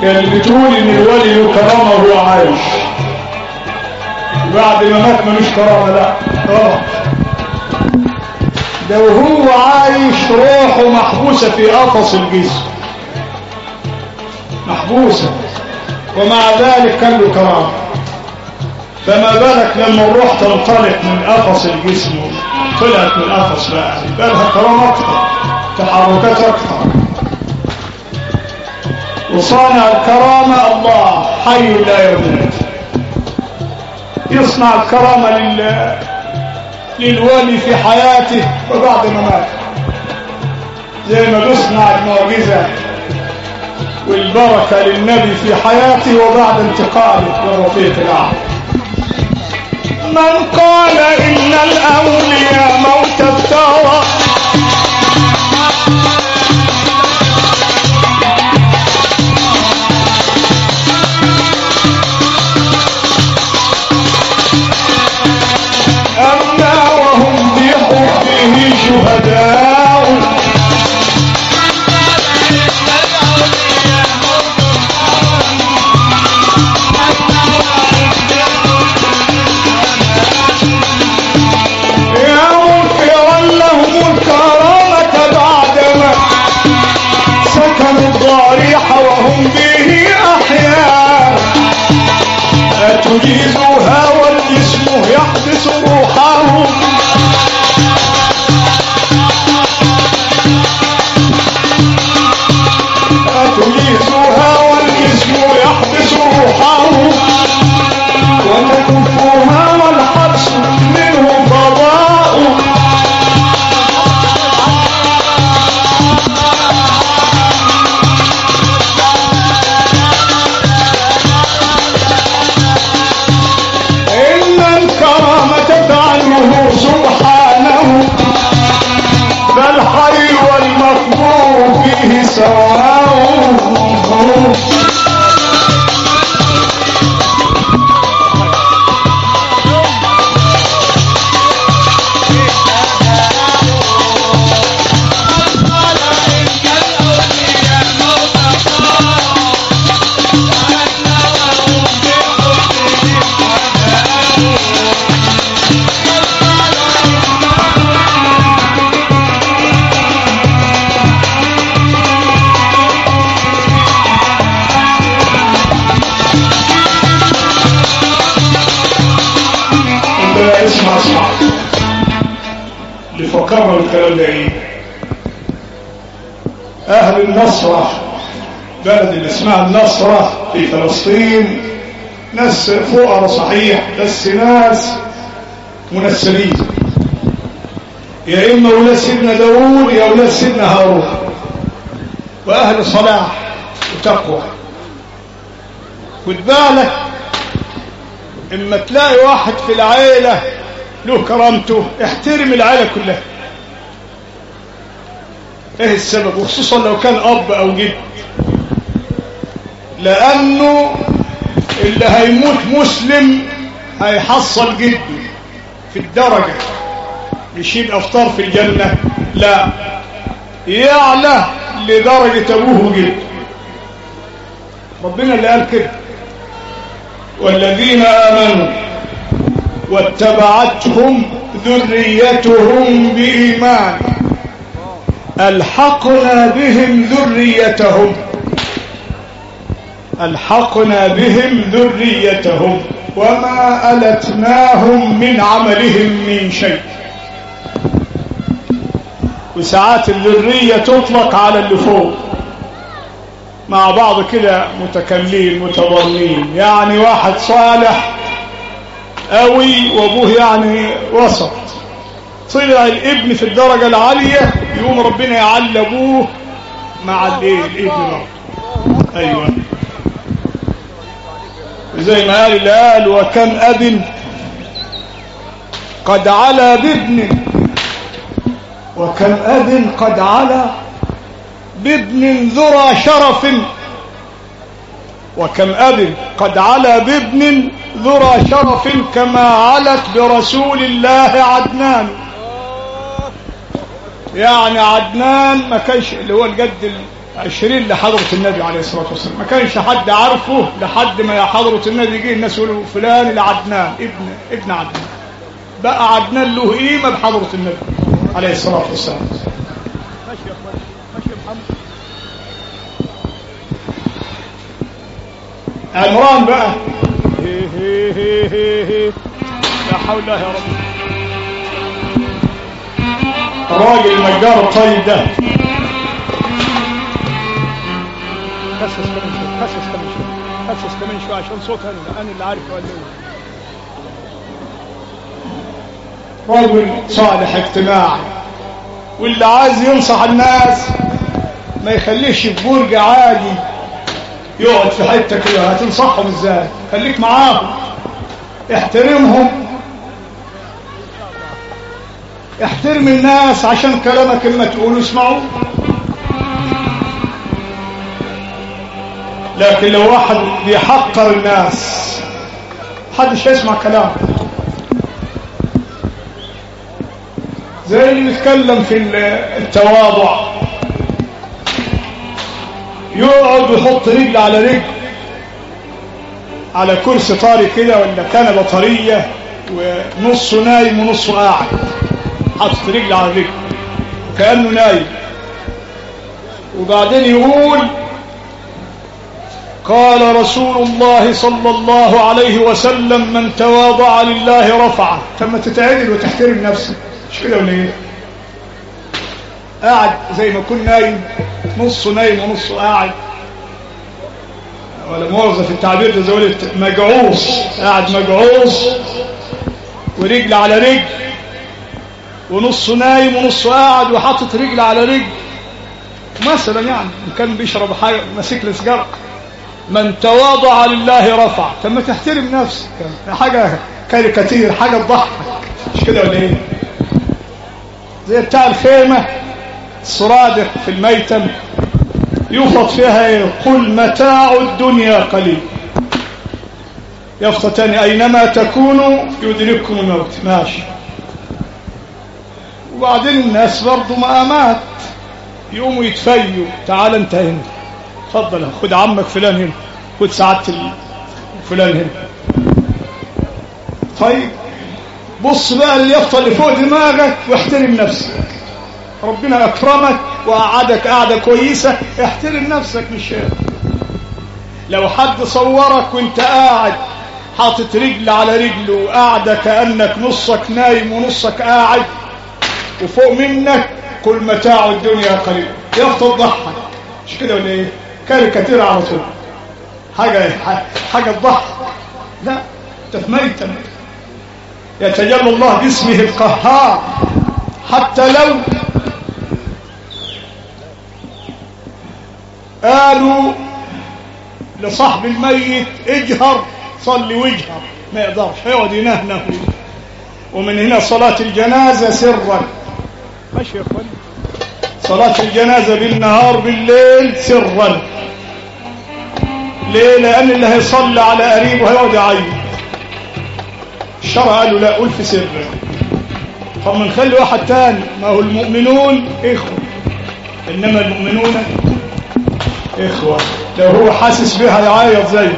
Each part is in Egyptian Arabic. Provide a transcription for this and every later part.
اللي بتقول ان الولي له كرامه وهو عايش بعد ما مات ملوش كرامه لا غلط ده وهو عايش روحه محبوسه في قفص الجسم محبوسه ومع ذلك كان له كرامه فما بالك لما الروح تنطلق من قفص الجسم طلعت من القفص بقى يبقى لها كرامه اكتر تحركات اكتر وصانع الكرامه الله حي لا يموت يصنع الكرامه لله للولي في حياته وبعد ما مات زي ما بيصنع المعجزه والبركه للنبي في حياته وبعد انتقاله لرفيق الاعلى من قال إن الأولياء موت افترى أما وهم بحبه شهداء يا منكرا لهم الكرامة بعدما سكنوا الضريح وهم به أحياء أتجيزها والجسم يحبس روحه أتجيزها والجسم يحبس روحه وتكفها والحبس منه فضاء إن الكرامة تعنه سبحانه فالحي والمقبور فيه سواء عندنا اسمع اسمع اللي فكرنا بالكلام ده ايه اهل النصرة بلد اللي اسمها النصرة في فلسطين ناس فقراء صحيح بس ناس منسلين يا اما ولاد سيدنا داوود يا ولاد سيدنا هارون واهل صلاح وتقوى خد بالك اما تلاقي واحد في العيلة له كرامته احترم العيلة كلها ايه السبب وخصوصا لو كان اب او جد لانه اللي هيموت مسلم هيحصل جده في الدرجة مش يبقى افطار في الجنة لا يعلى لدرجة ابوه وجده ربنا اللي قال كده والذين آمنوا واتبعتهم ذريتهم بإيمان ألحقنا بهم ذريتهم ألحقنا بهم ذريتهم وما ألتناهم من عملهم من شيء وساعات الذرية تطلق على اللي فوق مع بعض كده متكاملين متضامنين يعني واحد صالح قوي وابوه يعني وسط طلع الابن في الدرجة العالية يقوم ربنا يعلى ابوه مع الايه الابن برضه ايوه زي ما قال اللي قال وكم اب قد علا بابن وكم اب قد علا بابن ذرى شرف وكم أب قد علا بابن ذرى شرف كما علت برسول الله عدنان يعني عدنان ما كانش اللي هو الجد عشرين لحضرة النبي عليه الصلاة والسلام ما كانش حد عارفه لحد ما حضرة النبي جه الناس يقولوا فلان العدنان ابن ابن عدنان بقى عدنان له قيمة بحضرة النبي عليه الصلاة والسلام ماشي يا اخوان ماشي يا محمد عمران بقى هي هي هي هي هي. لا حول الله يا رب الراجل النجار الطيب ده خسس كمان شوي خسس كمان شوي خسس كمان شوي عشان صوتها انا انا اللي عارف ولا ايه رجل صالح اجتماعي واللي عايز ينصح الناس ما يخليش في برج عالي يقعد في حته كده هتنصحهم ازاي خليك معاهم احترمهم احترم الناس عشان كلامك لما تقوله اسمعوا لكن لو واحد بيحقر الناس محدش يسمع كلامه زي اللي بيتكلم في التواضع يقعد ويحط رجل على رجل على كرسي طاري كده ولا كنبه طريه ونصه نايم ونصه قاعد حاطط رجل على رجل كانه نايم وبعدين يقول قال رسول الله صلى الله عليه وسلم من تواضع لله رفعه ثم تتعدل وتحترم نفسك مش كده ولا ايه قاعد زي ما يكون نايم نصه نايم ونصه قاعد ولا موظف التعبير ده زي مجعوص قاعد مجعوص ورجل على رجل ونصه نايم ونصه قاعد وحاطط رجل على رجل مثلا يعني ان كان بيشرب حاجه ماسك له سيجاره من تواضع لله رفع طب ما تحترم نفسك حاجه كاريكاتير حاجه تضحك مش كده ولا ايه زي بتاع الخيمه السرادق في الميتم يفرض فيها ايه قل متاع الدنيا قليل يفرض تاني اينما تكونوا يدرككم الموت ماشي وبعدين الناس برضه مقامات يقوموا يتفيوا تعال انت هنا اتفضل خد عمك فلان هنا خد سعاده فلان هنا طيب بص بقى اليافطه اللي فوق دماغك واحترم نفسك ربنا اكرمك وقعدك قعده كويسه احترم نفسك مش لو حد صورك وانت قاعد حاطط رجل على رجل وقاعده كانك نصك نايم ونصك قاعد وفوق منك كل متاع الدنيا قليل يافطه تضحك مش كده ولا ايه كاريكاتير على طول حاجه حاجه تضحك لا انت في ميتم يتجلى الله باسمه القهار حتى لو قالوا لصاحب الميت اجهر صلي واجهر ما يقدرش هيقعد ينهنه ومن هنا صلاة الجنازة سرا ماشي يا اخوان صلاة الجنازة بالنهار بالليل سرا ليه لأن اللي هيصلي على قريبه هيقعد يعيط الشرع قال له لا قول في سر طب ما نخلي واحد تاني ما هو المؤمنون إخوة إنما المؤمنون إخوة لو هو حاسس بها يعيط زيه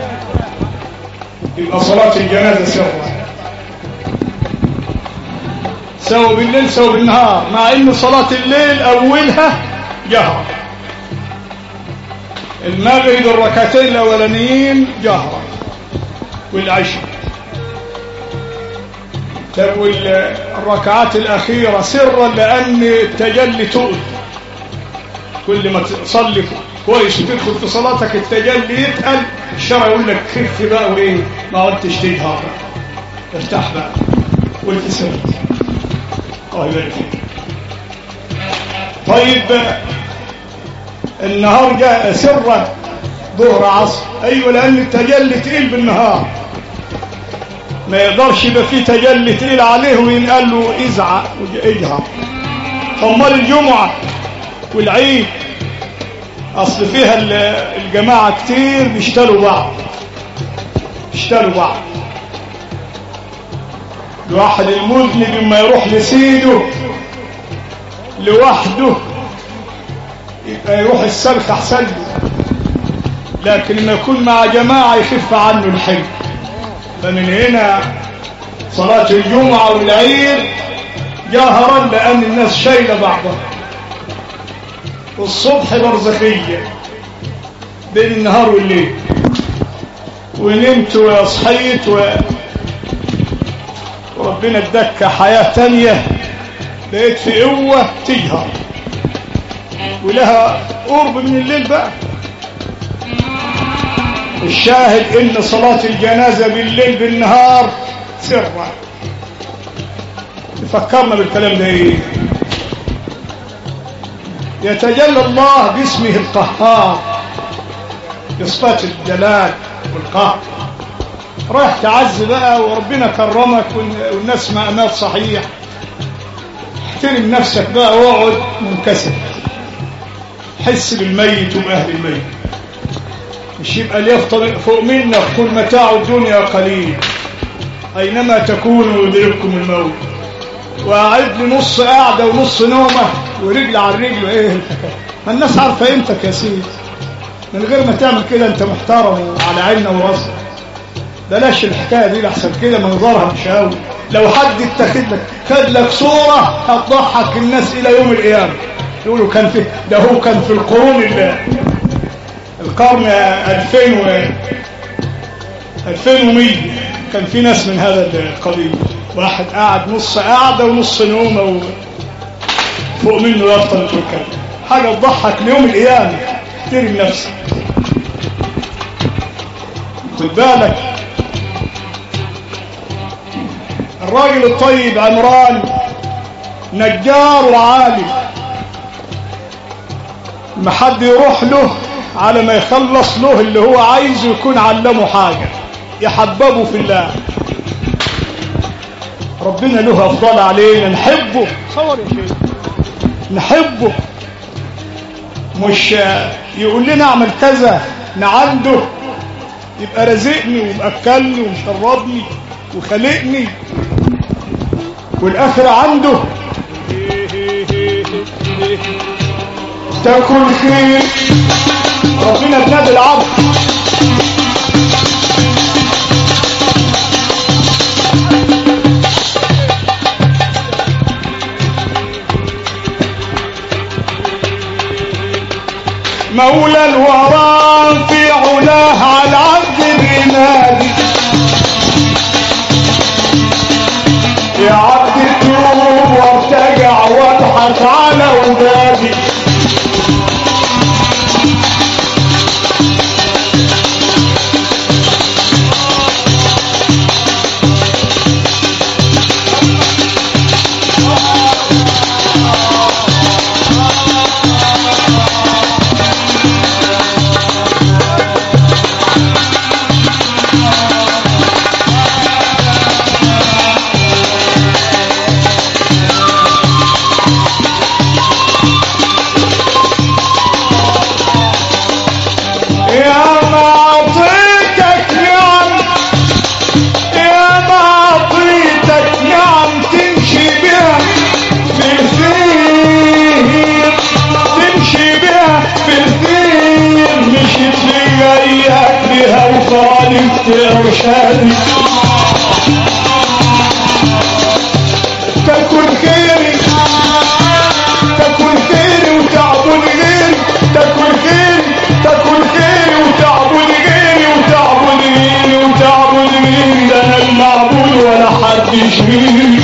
يبقى صلاة الجنازة سرا سواء بالليل سواء بالنهار مع ان صلاة الليل اولها جهرا المغرب الركعتين الاولانيين جهرا والعشاء طب والركعات الاخيره سرا لان التجلي تؤذي كل ما تصلي كويس وتدخل في صلاتك التجلي يتقل الشرع يقول لك خف بقى وايه ما عدتش تجهر ارتاح بقى قلت سر الله يبارك فيك طيب النهار جاء سرا ظهر عصر ايوه لان التجلي تقيل بالنهار ما يقدرش يبقى فيه تجلي تقيل عليه وينقال له ازعق واجهر امال الجمعه والعيد اصل فيها الجماعه كتير بيشتروا بعض بيشتروا بعض الواحد المذنب لما يروح لسيده لوحده يبقى يروح السلخ احسن له لكن لما يكون مع جماعة يخف عنه الحلم فمن هنا صلاة الجمعة والعيد جاهرا لأن الناس شايلة بعضها والصبح برزخية بين النهار والليل ونمت وصحيت و... وربنا اداك حياة تانية لقيت في قوة تجهر ولها قرب من الليل بقى الشاهد ان صلاة الجنازة بالليل بالنهار سرا فكرنا بالكلام ده ايه يتجلى الله باسمه القهار بصفات الجلال والقهر رايح تعز بقى وربنا كرمك والناس ما مات صحيح احترم نفسك بقى واقعد منكسر حس بالميت وبأهل الميت مش يبقى ليفطر فوق منك كل متاع الدنيا قليل أينما تكونوا يدرككم الموت وقعد لي نص قاعدة ونص نومة ورجل على الرجل ايه الحكاية ما الناس عارفة قيمتك يا سيدي من غير ما تعمل كده انت محترم وعلى عيننا وراسنا بلاش الحكاية دي لحسن كده منظرها مش قوي لو حد اتخذ لك خد لك صورة هتضحك الناس إلى يوم القيامة يقولوا كان في ده هو كان في القرون اللي القرن 2000 و 2100 كان في ناس من هذا القبيل واحد قاعد نص قاعدة ونص نومة و... فوق منه يفطر الكلام حاجة تضحك ليوم القيامة احترم نفسك خد بالك الراجل الطيب عمران نجار وعالم ما حد يروح له على ما يخلص له اللي هو عايزه يكون علمه حاجة يحببه في الله ربنا له أفضل علينا نحبه صور يا شيخ نحبه مش يقول لنا اعمل كذا نعنده يبقى رزقني ومأكلني ومشربني وخلقني والآخرة عنده تاكل خير ربنا بنادي العبد مولى الورى في علاه على العبد الرمادي يا عبد التوب وارتجع واضحك على ودادي يا ما اعطيتك نعم يا ما اعطيتك نعم تمشي بها في الخير تمشي بها في الخير مشيت في اياك بها وخالفت ارشادي تكن خيري تكن خيري وتعبد غيري تكن خيري تكن خيري وتعبد غيري وتعبد غيري وتعبد غيري ده انا المعبود ولا حد يشغلني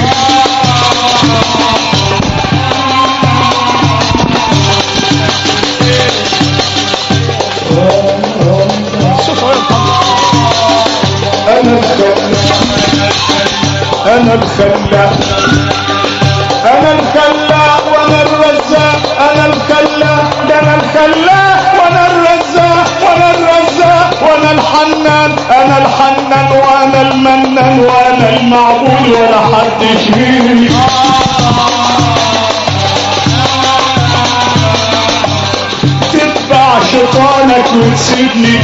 انا الخلاق انا الخلاق انا الخلاق وانا الرزاق انا الخلاق ده انا الخلاق وانا الرزاق وانا الرزاق وانا الحنان انا الحنان وانا المنان وانا المعبود ولا حد يشغلني تتبع شيطانك وتسيبني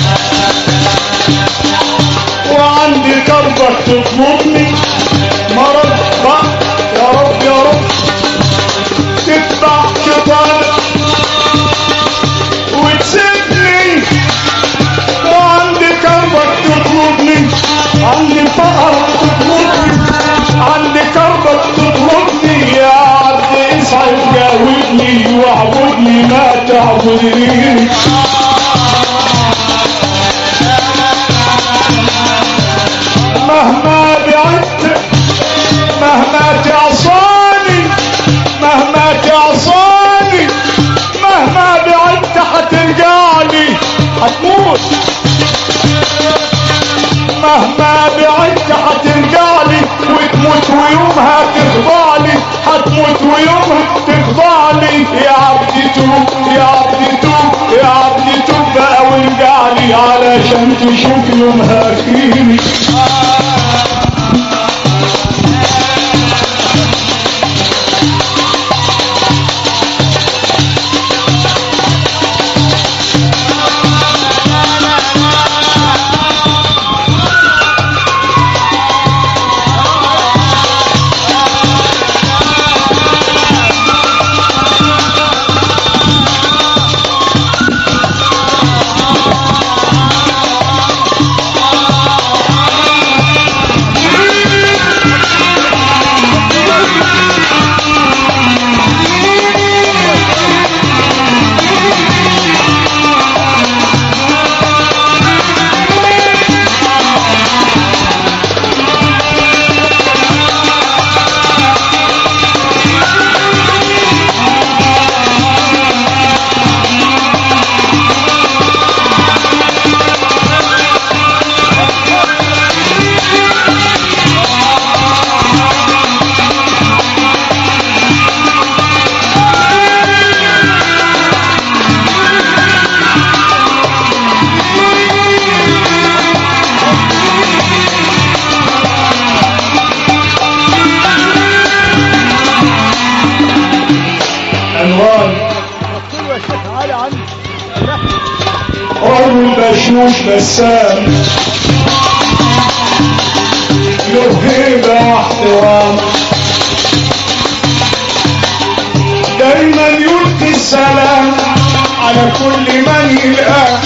وعندي كربك تطلبني مرض بقى يا رب يا رب تتبع شيطانك تعذريني مهما بعدت مهما تعصاني مهما تعصاني مهما بعدت حترجعني هتموت مهما بعدت حترجعلي وتموت ويومها تخضعلي هتموت ويومها تخضعلي يا عبدي توب يا عبدي توب يا عبدي توب بقى وارجعلي علشان تشوف يومها فيني عنوان قلت له يا شيخ علي عني أول بشوش بسام له هيبة واحترام دايما يلقي السلام على كل من يلقاه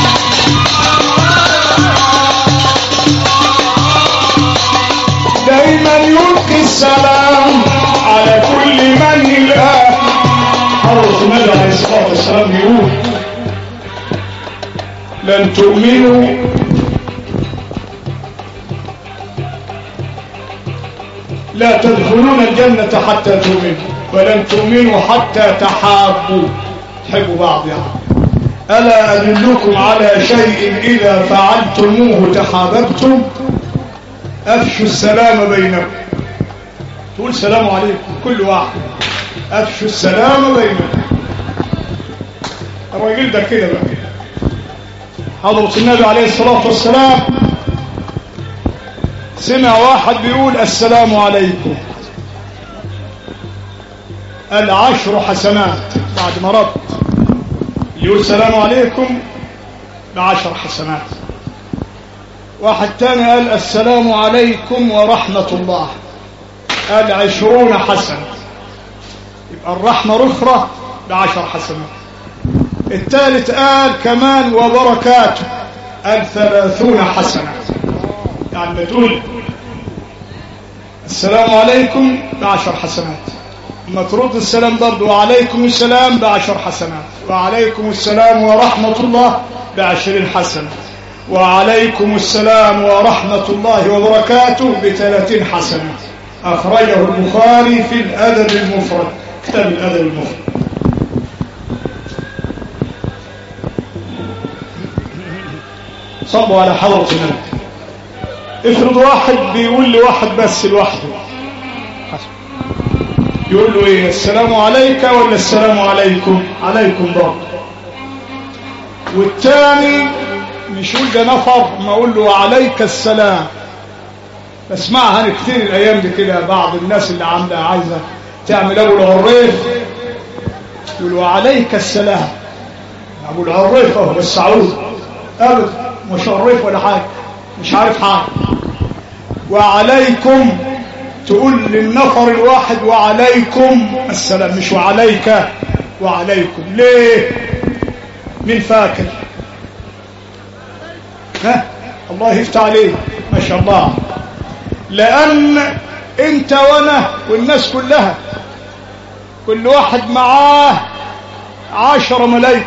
دايما يلقي السلام على كل من يلقاه حضرة النبي عليه الصلاة والسلام يقول لن تؤمنوا لا تدخلون الجنة حتى تؤمنوا ولن تؤمنوا حتى تحابوا تحبوا بعض يعني ألا أدلكم على شيء إذا فعلتموه تحاببتم أفشوا السلام بينكم تقول سلام عليكم كل واحد أفشوا السلام بينكم الراجل ده كده بقى حضرة النبي عليه الصلاة والسلام سمع واحد بيقول السلام عليكم العشر حسنات بعد ما رد يقول السلام عليكم بعشر حسنات واحد تاني قال السلام عليكم ورحمة الله قال عشرون حسنة يبقى الرحمة رخرة بعشر حسنات الثالث قال كمان وبركاته قال ثلاثون حسنة يعني بتقول السلام عليكم بعشر حسنات لما ترد السلام برضه وعليكم السلام بعشر حسنات وعليكم السلام ورحمة الله بعشرين حسنة وعليكم السلام ورحمة الله وبركاته بثلاثين حسنة أخرجه البخاري في الأدب المفرد كتاب الأدب المفرد صلوا على حضرة النبي افرض واحد بيقول لواحد بس لوحده يقول له ايه السلام عليك ولا السلام عليكم عليكم برضه والتاني مش يقول ده نفر ما اقول له عليك السلام بسمعها انا كتير الايام دي كده بعض الناس اللي عامله عايزه تعمل ابو العريف يقول له عليك السلام ابو العريف اهو بس عاوز ابدا مش عريف ولا حاجه مش عارف حاجه وعليكم تقول للنفر الواحد وعليكم السلام مش وعليك وعليكم ليه مين فاكر ها الله يفتح عليك ما شاء الله لأن انت وانا والناس كلها كل واحد معاه عشر ملايكة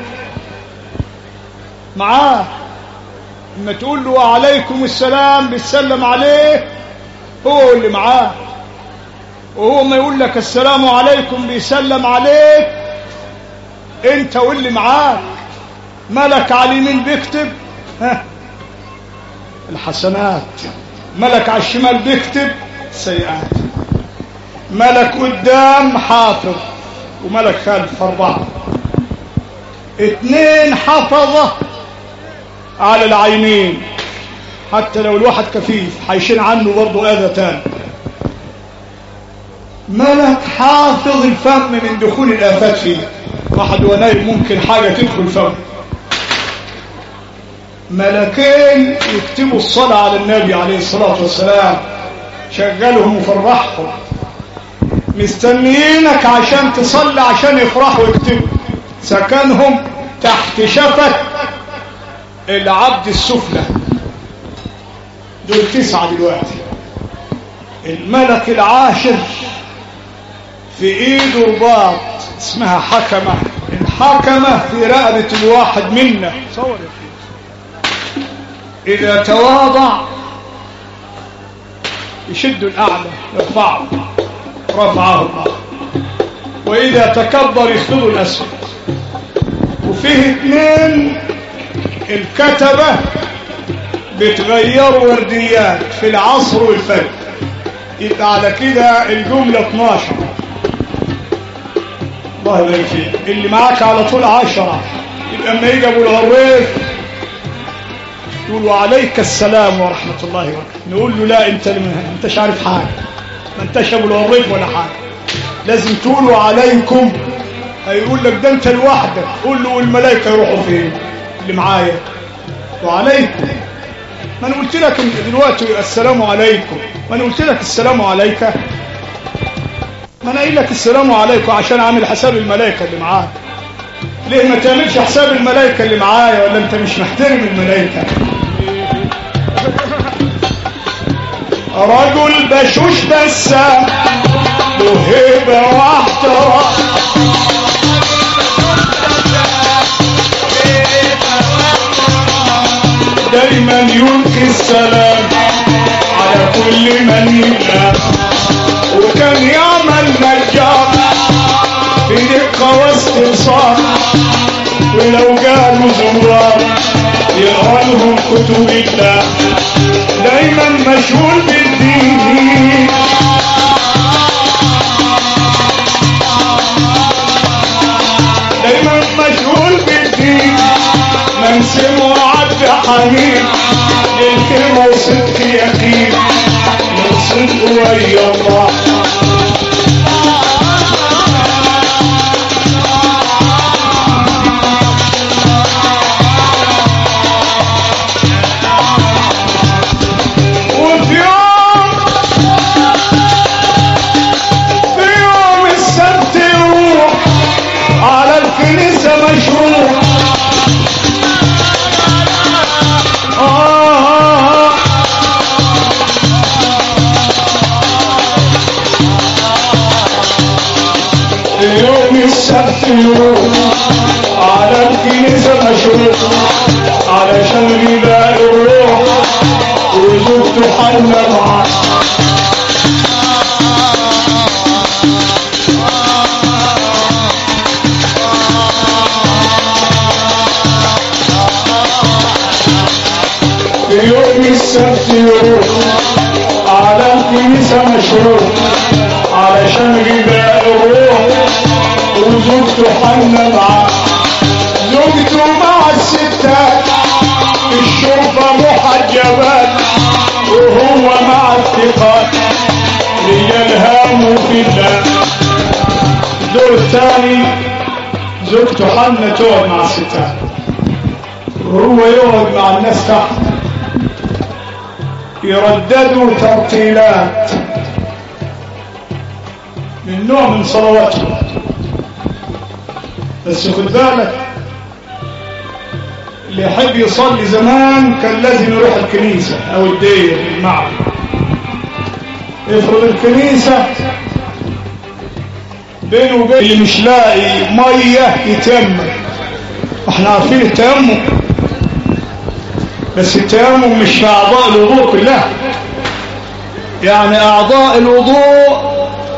معاه لما تقول له وعليكم السلام بتسلم عليه هو اللي معاه وهو ما يقول لك السلام عليكم بيسلم عليك انت واللي معاك ملك على اليمين بيكتب ها الحسنات ملك على الشمال بيكتب السيئات ملك قدام حافظ وملك خلف أربعة اتنين حفظة على العينين حتى لو الواحد كفيف حيشين عنه برضه أذى تاني ملك حافظ الفم من دخول الآفات فيه واحد ونايم ممكن حاجة تدخل فم ملكين يكتبوا الصلاة على النبي عليه الصلاة والسلام شغلهم وفرحهم مستنيينك عشان تصلي عشان يفرحوا ويكتبوا سكنهم تحت شفة العبد السفلى دول تسعة دلوقتي الملك العاشر في ايده رباط اسمها حكمة الحكمة في رقبة الواحد منا صور إذا تواضع يشد الأعلى يرفعه رفعه الله وإذا تكبر يخذله الأسفل وفيه اثنين الكتبة بتغيروا ورديات في العصر والفجر يبقى على كده الجملة 12 الله يبارك فيك اللي معاك على طول عشرة يبقى اما يجي ابو الغريف يقول وعليك السلام ورحمة الله وبركاته نقول له لا انت ما انتش عارف حاجة ما انتش ابو الغريف ولا حاجة لازم تقول وعليكم هيقول لك ده انت لوحدك قول له والملائكة يروحوا فين اللي معايا وعليكم ما انا قلت لك دلوقتي السلام عليكم ما انا قلت لك السلام عليك ما انا قايل لك السلام عليكم عشان اعمل حساب الملائكه اللي معاك ليه ما تعملش حساب الملائكه اللي معايا ولا انت مش محترم الملائكه رجل بشوش بس له هيبه واحترام دايما يلقي السلام على كل من يلقى وكان يعمل نجار في دقة واستنصار ولو جالوا زوار يقرا لهم كتب الله دايما مشغول بالدين دايما مشغول بالدين من سمع عبد حنين للكلمة وصدق يقين من صدق ويا الله وفي يوم في يوم السبت يروح على الكنيسة مشروع آه يوم السبت يروح على الكنيسة مشروع علشان غذاء الروح وزوجته حلة معاه في يوم السبت يروح على الكنيسة مشروع علشان غذاء الروح وزوجته حنة معاه زوجته مع الستات الشرطة محجبات وهو مع الثقات ليلهموا في الله دور تاني زوجته حنة تقعد مع الستات وهو يقعد مع الناس تحت يرددوا ترتيلات من نوع من صلواتهم بس خد بالك اللي يحب يصلي زمان كان لازم يروح الكنيسة او الدير المعبد افرض الكنيسة بينه وبين اللي مش لاقي ميه يتيمم احنا عارفين التيمم بس التيمم مش في اعضاء الوضوء كلها يعني اعضاء الوضوء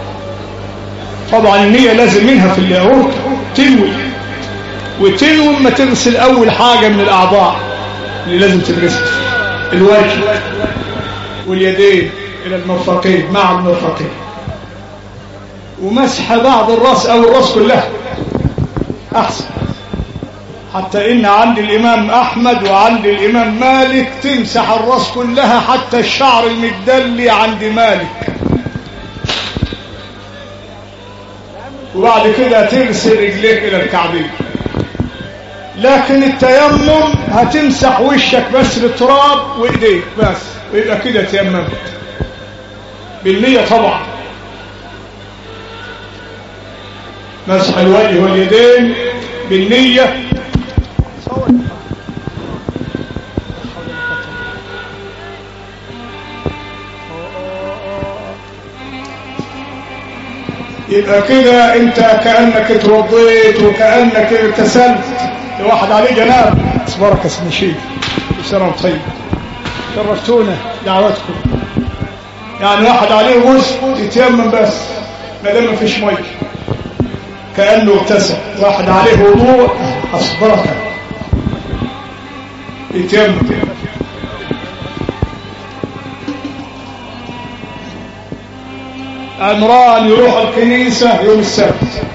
طبعا النية لازم منها في اليهود تنوي وتنوي ما تغسل اول حاجة من الاعضاء اللي لازم تدرسها الوجه واليدين الى المرفقين مع المرفقين ومسح بعض الراس او الراس كلها احسن حتى ان عند الامام احمد وعند الامام مالك تمسح الراس كلها حتى الشعر المدلي عند مالك وبعد كده تغسل رجليك الى الكعبين لكن التيمم هتمسح وشك بس بالتراب وايديك بس ويبقى كده تيممت بالنية طبعا مسح الوجه واليدين بالنية يبقى كده انت كأنك اتوضيت وكأنك اغتسلت لواحد عليه جناب اصبرك يا سيدي شيخ سلام طيب شرفتونا دعوتكم يعني واحد عليه غسل يتيمم بس ما دام مفيش ميه كأنه اغتسل واحد عليه وضوء اصبرك يتيمم عمران يروح الكنيسة يوم السبت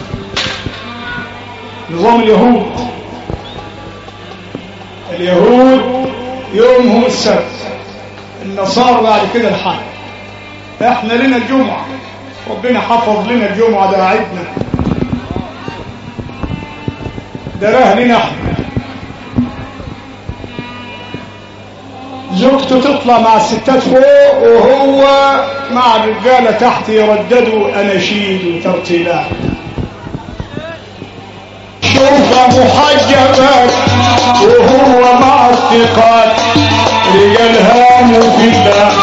نظام اليهود اليهود يومهم السبت النصارى بعد كده الحد احنا لنا الجمعة ربنا حفظ لنا الجمعة ده عيدنا ده رهلنا احنا زوجته تطلع مع الستات فوق وهو مع الرجالة تحت يرددوا أناشيد وترتيلات شوفها محجبات وهو مع الثقات رجال هاموا في الله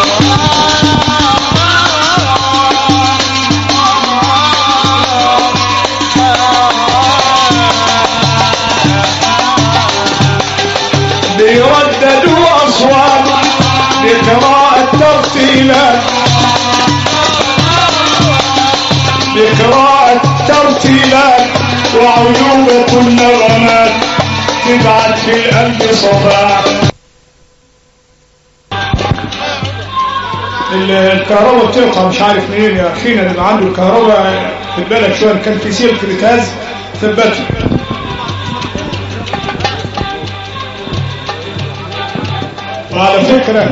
بيرددوا أصوات بقراءة ترتيلات بقراءة ترتيلات وعيوبة النغمات تبعت في القلب صفاء الكهرباء بتقطع مش عارف منين يا اخينا اللي عنده الكهرباء في بالك شويه كان في سلك ركاز ثبته وعلى فكرة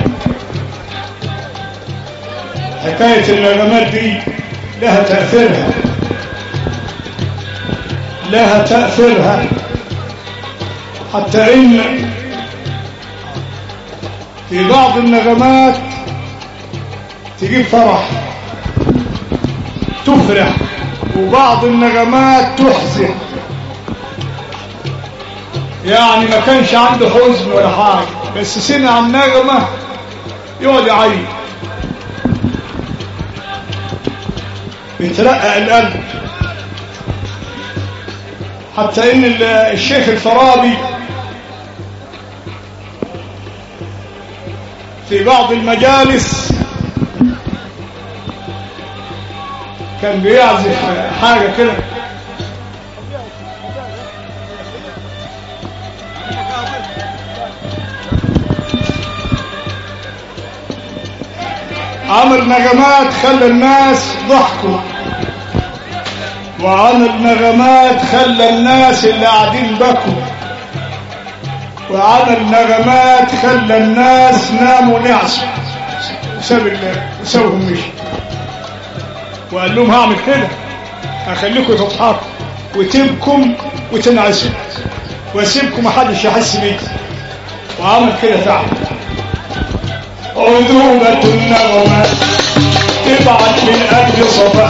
حكاية النغمات دي لها تأثيرها لها تأثيرها حتى إن في بعض النغمات تجيب فرح تفرح وبعض النغمات تحزن يعني ما كانش عنده حزن ولا حاجة بس سمع النغمة يقعد يعيط بيترقق القلب حتى ان الشيخ الفارابي في بعض المجالس كان بيعزف حاجة كده عمل نغمات خلى الناس ضحكوا وعمل نغمات خلى الناس اللي قاعدين بكوا وعمل نغمات خلى الناس ناموا نعسوا وساب الله وسابهم مشي وقال لهم هعمل كده هخليكم تضحكوا وتبكم وتنعسوا واسيبكم محدش يحس بيكم وعمل كده فعلا عذوبة النغمة تبعت من أجل صفاء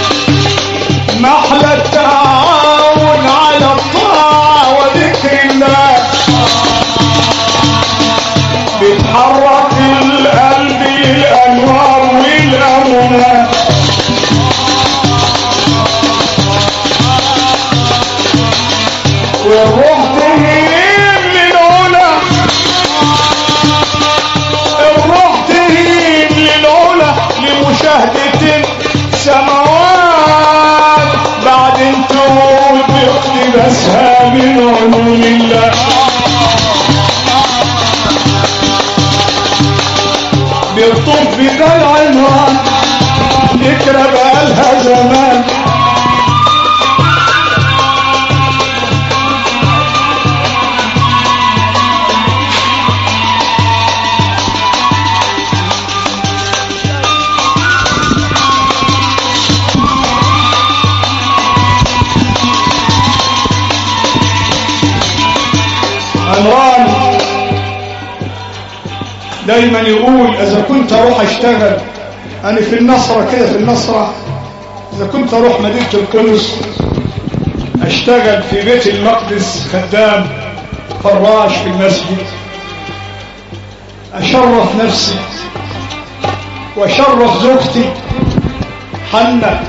محلى التعاون على الطاعة وذكر الله حرك القلب الانوار والامونات والروح تهيم للعلا الروح تهيم للعلا لمشاهدة السماوات بعد تقول باقتباسها من علوم الله بيطوف بدا العمران ذكرى بقالها زمان عمران دايما يقول اذا كنت اروح اشتغل انا في النصرة كده في النصرة اذا كنت اروح مدينة القدس اشتغل في بيت المقدس خدام فراش في المسجد اشرف نفسي واشرف زوجتي حنة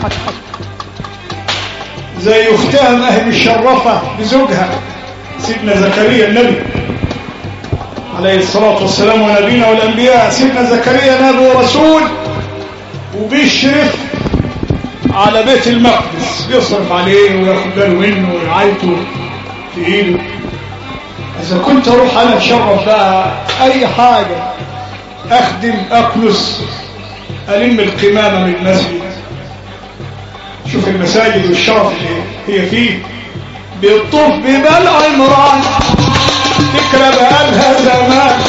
زي اختها ما هي مشرفة بزوجها سيدنا زكريا النبي عليه الصلاة والسلام ونبينا والأنبياء سيدنا زكريا نبي ورسول وبيشرف على بيت المقدس بيصرف عليه وياخد باله منه ورعايته في ايده إذا كنت أروح أنا أتشرف بقى أي حاجة أخدم أكنس ألم القمامة من المسجد شوف المساجد والشرف اللي هي فيه بيطوف ببال عمران فكرة بقالها زمان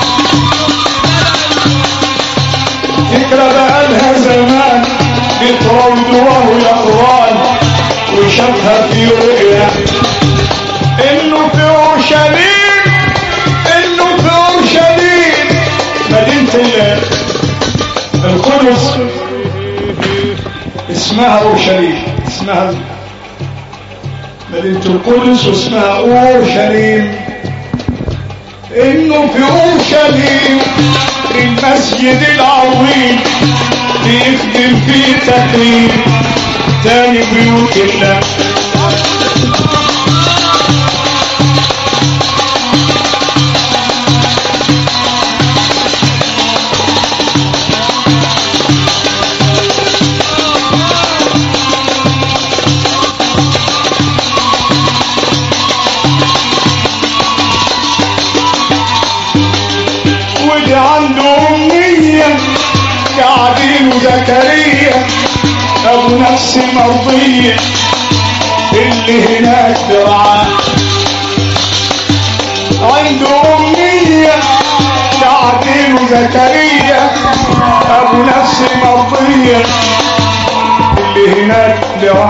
فكرة بقالها زمان بتروض وهو يقران وشافها في رؤيا انه في اورشليم انه في اورشليم مدينة القدس اسمها اورشليم اسمها مدينة القدس واسمها اورشليم انه في اورشليم المسجد العظيم بيخدم فيه تكريم تاني بيوت الله ودي عنده أمنية قاعدين وزكريا أبو نفس مرضية اللي هناك برعاه عنده أمنية قاعدين وزكريا أبو نفس مرضية اللي هناك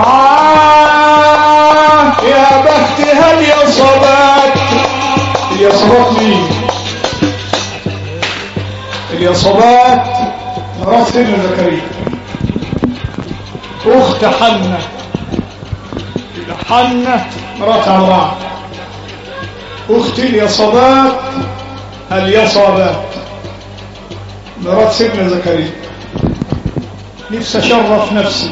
برعاه يا بخت هل يا صبات يا صبات مين اليصبات مرات سيدنا زكريا اخت حنة حنة مرات عمران اخت اليصبات اليصبات مرات سيدنا زكريا نفسي اشرف نفسي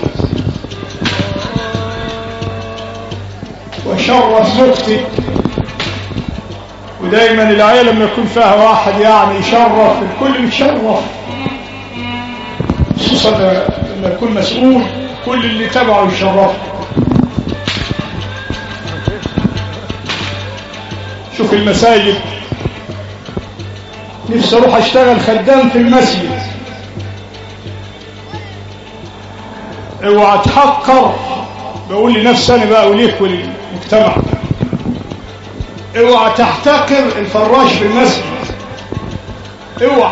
واشرف زوجتي ودايما العيله لما يكون فيها واحد يعني يشرف الكل يتشرف خصوصا لما يكون مسؤول كل اللي تبعه يشرف شوف المساجد نفسي اروح اشتغل خدام في المسجد اوعى تحقر بقول لنفسي انا بقى وليك وللمجتمع اوعى تحتقر الفراش في المسجد اوعى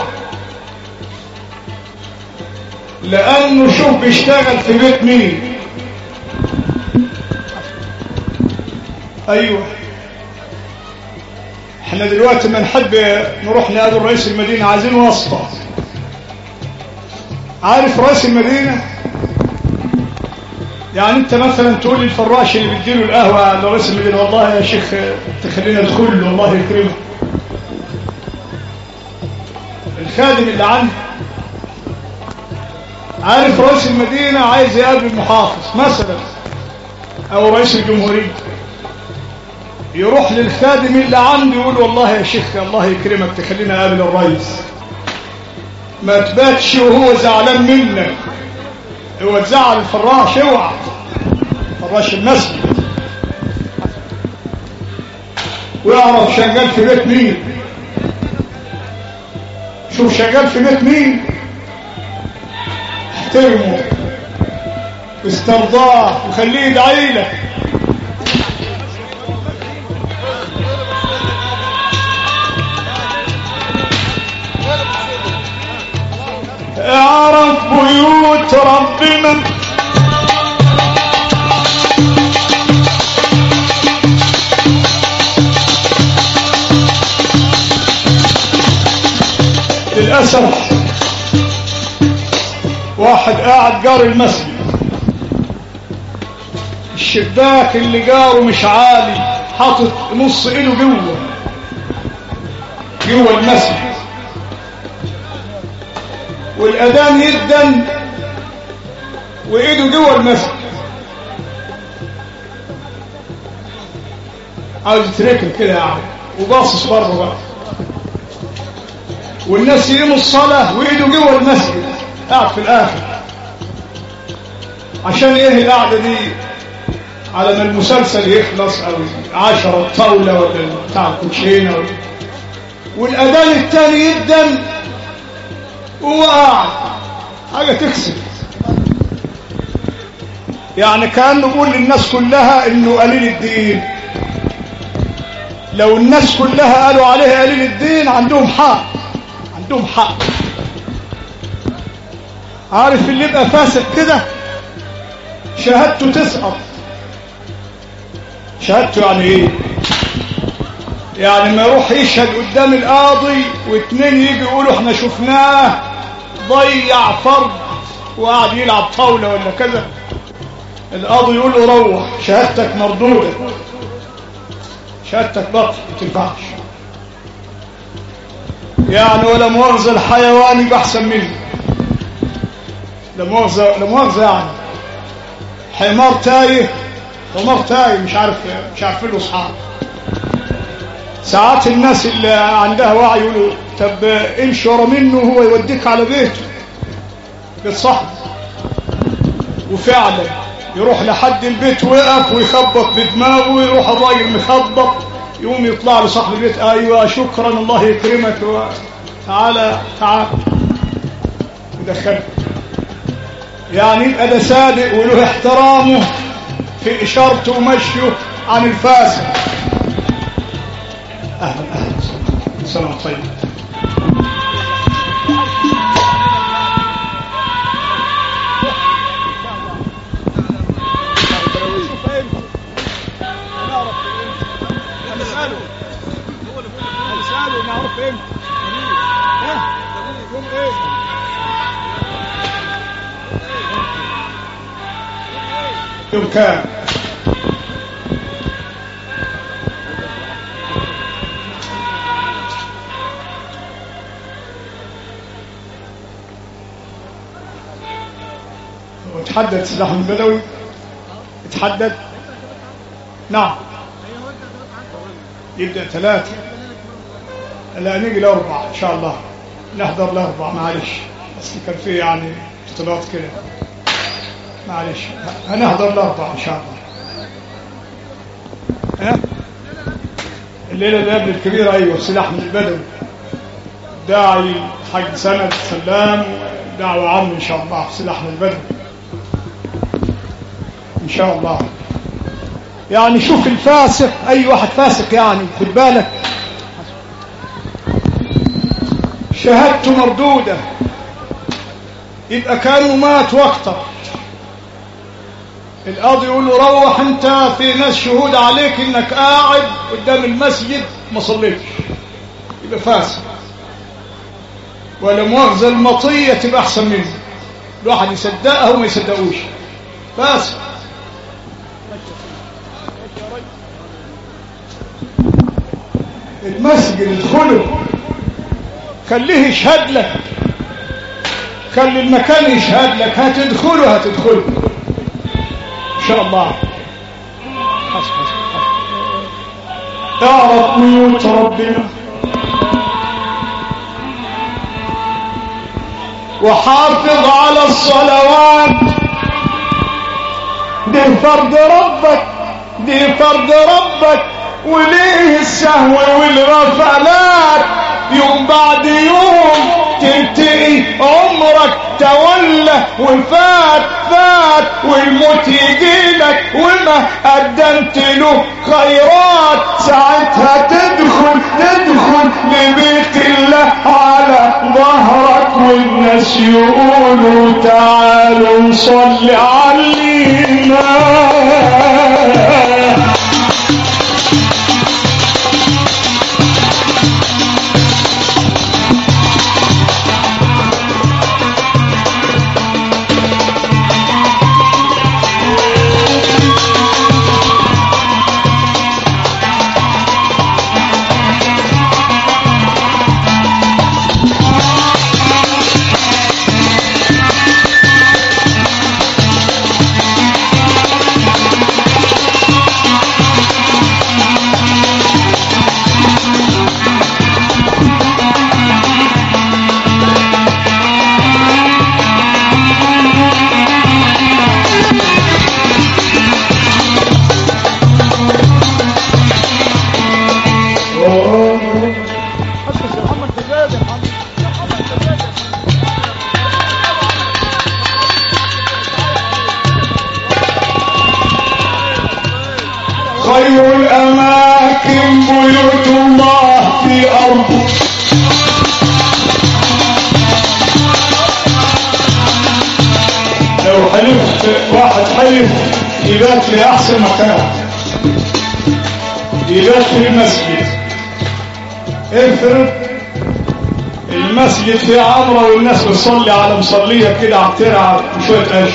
لانه شوف بيشتغل في بيت مين ايوه احنا دلوقتي ما نحب نروح نقابل رئيس المدينه عايزين واسطه عارف رئيس المدينه يعني انت مثلا تقول للفراش اللي بيديله القهوه لرئيس المدينه والله يا شيخ تخلينا ندخل له الله يكرمه الخادم اللي عنده عارف رئيس المدينة عايز يقابل المحافظ مثلا او رئيس الجمهورية يروح للخادم اللي عنده يقول والله يا شيخ الله يكرمك تخلينا اقابل الرئيس ما تباتش وهو زعلان منك هو تزعل الفراش اوعى فراش المسجد ويعرف شغال في بيت مين شوف شغال في بيت مين احترمه استرضاه وخليه يدعي لك اعرف بيوت ربنا للأسف واحد قاعد جار المسجد الشباك اللي جاره مش عالي حاطط نص ايده جوه جوه المسجد والاذان يدن وايده جوه المسجد عاوز يتركن كده يعني وباصص بره بقى والناس يقيموا الصلاة وإيده جوه المسجد قاعد في الآخر عشان إيه القعدة دي على ما المسلسل يخلص أو عشرة طاولة ولا بتاع الكوتشينة ولا والأذان التاني يدن وهو قاعد حاجة تكسب يعني كأنه بيقول للناس كلها إنه قليل الدين لو الناس كلها قالوا عليه قليل الدين عندهم حق عندهم حق عارف اللي يبقى فاسد كده شهادته تسقط شهادته يعني ايه يعني ما يروح يشهد قدام القاضي واثنين يجي يقولوا احنا شفناه ضيع فرض وقعد يلعب طاوله ولا كذا القاضي يقول له روح شهادتك مردوده شهادتك بطل ما تنفعش يعني ولا مؤاخذة الحيوان يبقى أحسن منه لا مؤاخذة لا مؤاخذة يعني حمار تايه حمار تايه مش عارف مش عارفين له اصحاب ساعات الناس اللي عندها وعي يقولوا طب امشي ورا منه وهو يوديك على بيته بيت صاحبه وفعلا يروح لحد البيت ويقف ويخبط بدماغه ويروح الراجل مخبط يقوم يطلع له صاحب البيت ايوه شكرا الله يكرمك تعالى تعال ودخل يعني يبقى ده صادق وله احترامه في اشارته ومشيه عن الفاسد اهلا اهلا سلام طيب يوم كام وتحدد سلاح البدوي تحدد نعم يبدأ ثلاثة لا نيجي لأربعة إن شاء الله نحضر لأربعة معلش بس كان في يعني اختلاط كده معلش هنحضر الأربعة إن شاء الله ها الليلة اللي قبل الكبيرة أيوة سلاح من البدوي داعي حق سند سلام دعوة عام إن شاء الله سلاح من البدوي إن شاء الله يعني شوف الفاسق أي واحد فاسق يعني خد بالك شهادته مردودة يبقى كانوا مات واكتر القاضي يقول له روح انت في ناس شهود عليك انك قاعد قدام المسجد ما صليتش يبقى فاسد ولا مؤاخذة المطية تبقى احسن منه الواحد يصدقها وما يصدقوش فاسد المسجد ادخله خليه يشهد لك خلي المكان يشهد لك هتدخله هتدخله ان شاء الله حسب حسب حسب اعرف بيوت ربنا وحافظ على الصلوات دي فرض ربك دي فرض ربك وليه السهو والغفلات يوم بعد يوم تنتهي عمرك تولى وفات فات والموت يجيلك وما قدمت له خيرات ساعتها تدخل تدخل لبيت الله على ظهرك والناس يقولوا تعالوا صل علينا خير الأماكن بيوت الله في أرضه لو حلفت واحد حلف يبات في أحسن مكان يبات في المسجد افرض المسجد فيه عمرة والناس بتصلي على مصلية كده على الترعة بشوية قش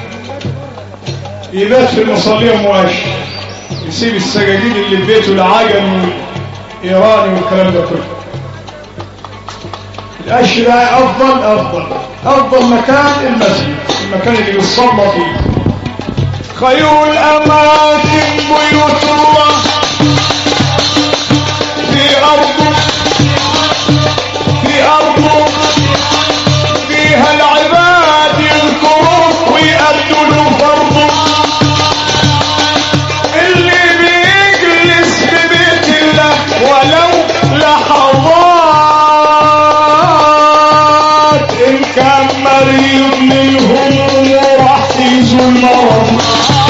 يبات في المصلية مواش يسيب السجاجيد اللي في بيته العجم ايراني والكلام ده كله القش ده افضل افضل افضل مكان المسجد المكان اللي بيصلى فيه خير الاماكن بيوت الله في ارضه في ارضه فيها العباد يذكروه ويأدوا فرضه اللي بيجلس في بيت الله ولو لحظات ان كان مريض من الهموم وراح يزول المرض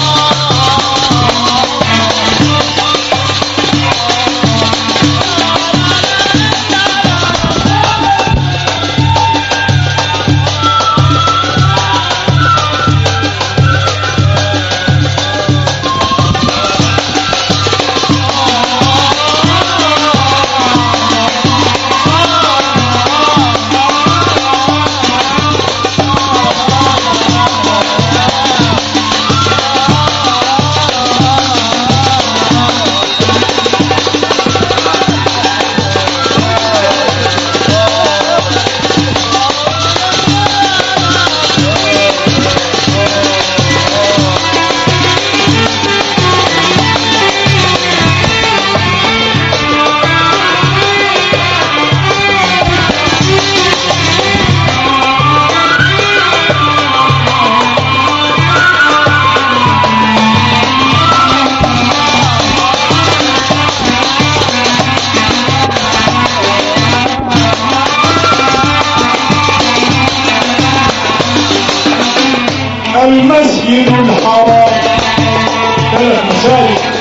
المسجد الحرام ثلاث مساجد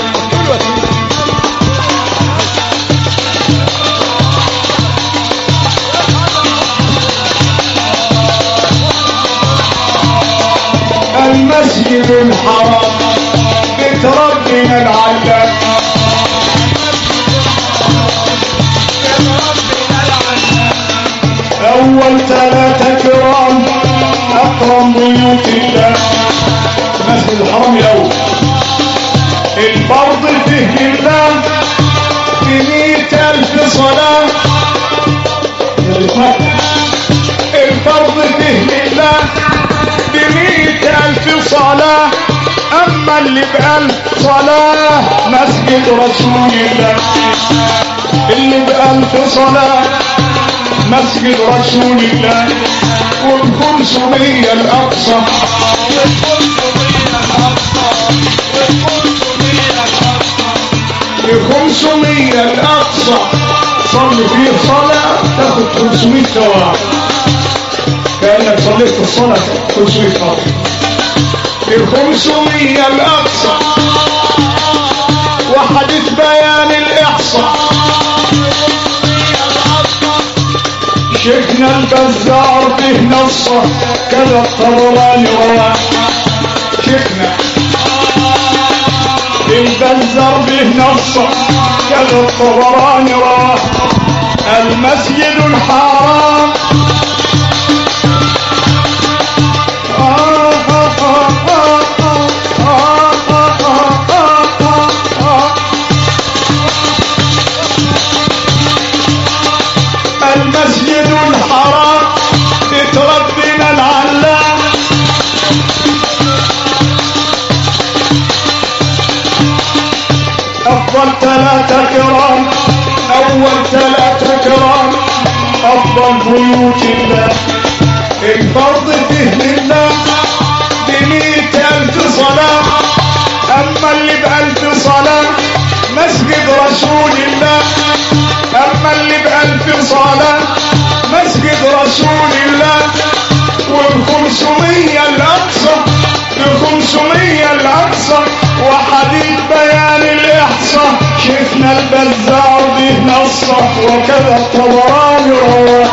المسجد الحرام بيت ربنا العلام أول ثلاثة كرام أكرم بيوت الله المسجد الحرام الأول الفرض فيه لله بمئة ألف صلاة الفرض فيه لله بمئة ألف صلاة أما اللي بألف صلاة مسجد رسول الله اللي بألف صلاة مسجد رسول الله والخمسمية الأقصى الخمسمية الأقصى صلي فيه صلاة تاخد 500 ثواب كأنك صليت في الصلاة 500 ثواب الخمسمية الأقصى وحدث بيان الإحصاء شيخنا البزار به نصه كذا الطبراني رواه شيخنا البزار به نصه كذا الطبراني رواه المسجد الحرام المسجد الحرام بيت ربنا العلام أفضل ثلاثة كرام أول ثلاثة كرام أفضل بيوت الله الفرض فيه لله بمئة ألف صلاة أما اللي بألف صلاة مسجد رسول الله أما اللي بألف صلاة مسجد رسول الله والخمسمية الأقصى الخمسمية الأقصى وحديث بيان الإحصاء شفنا البزار به نصه وكذا الطبراني رواه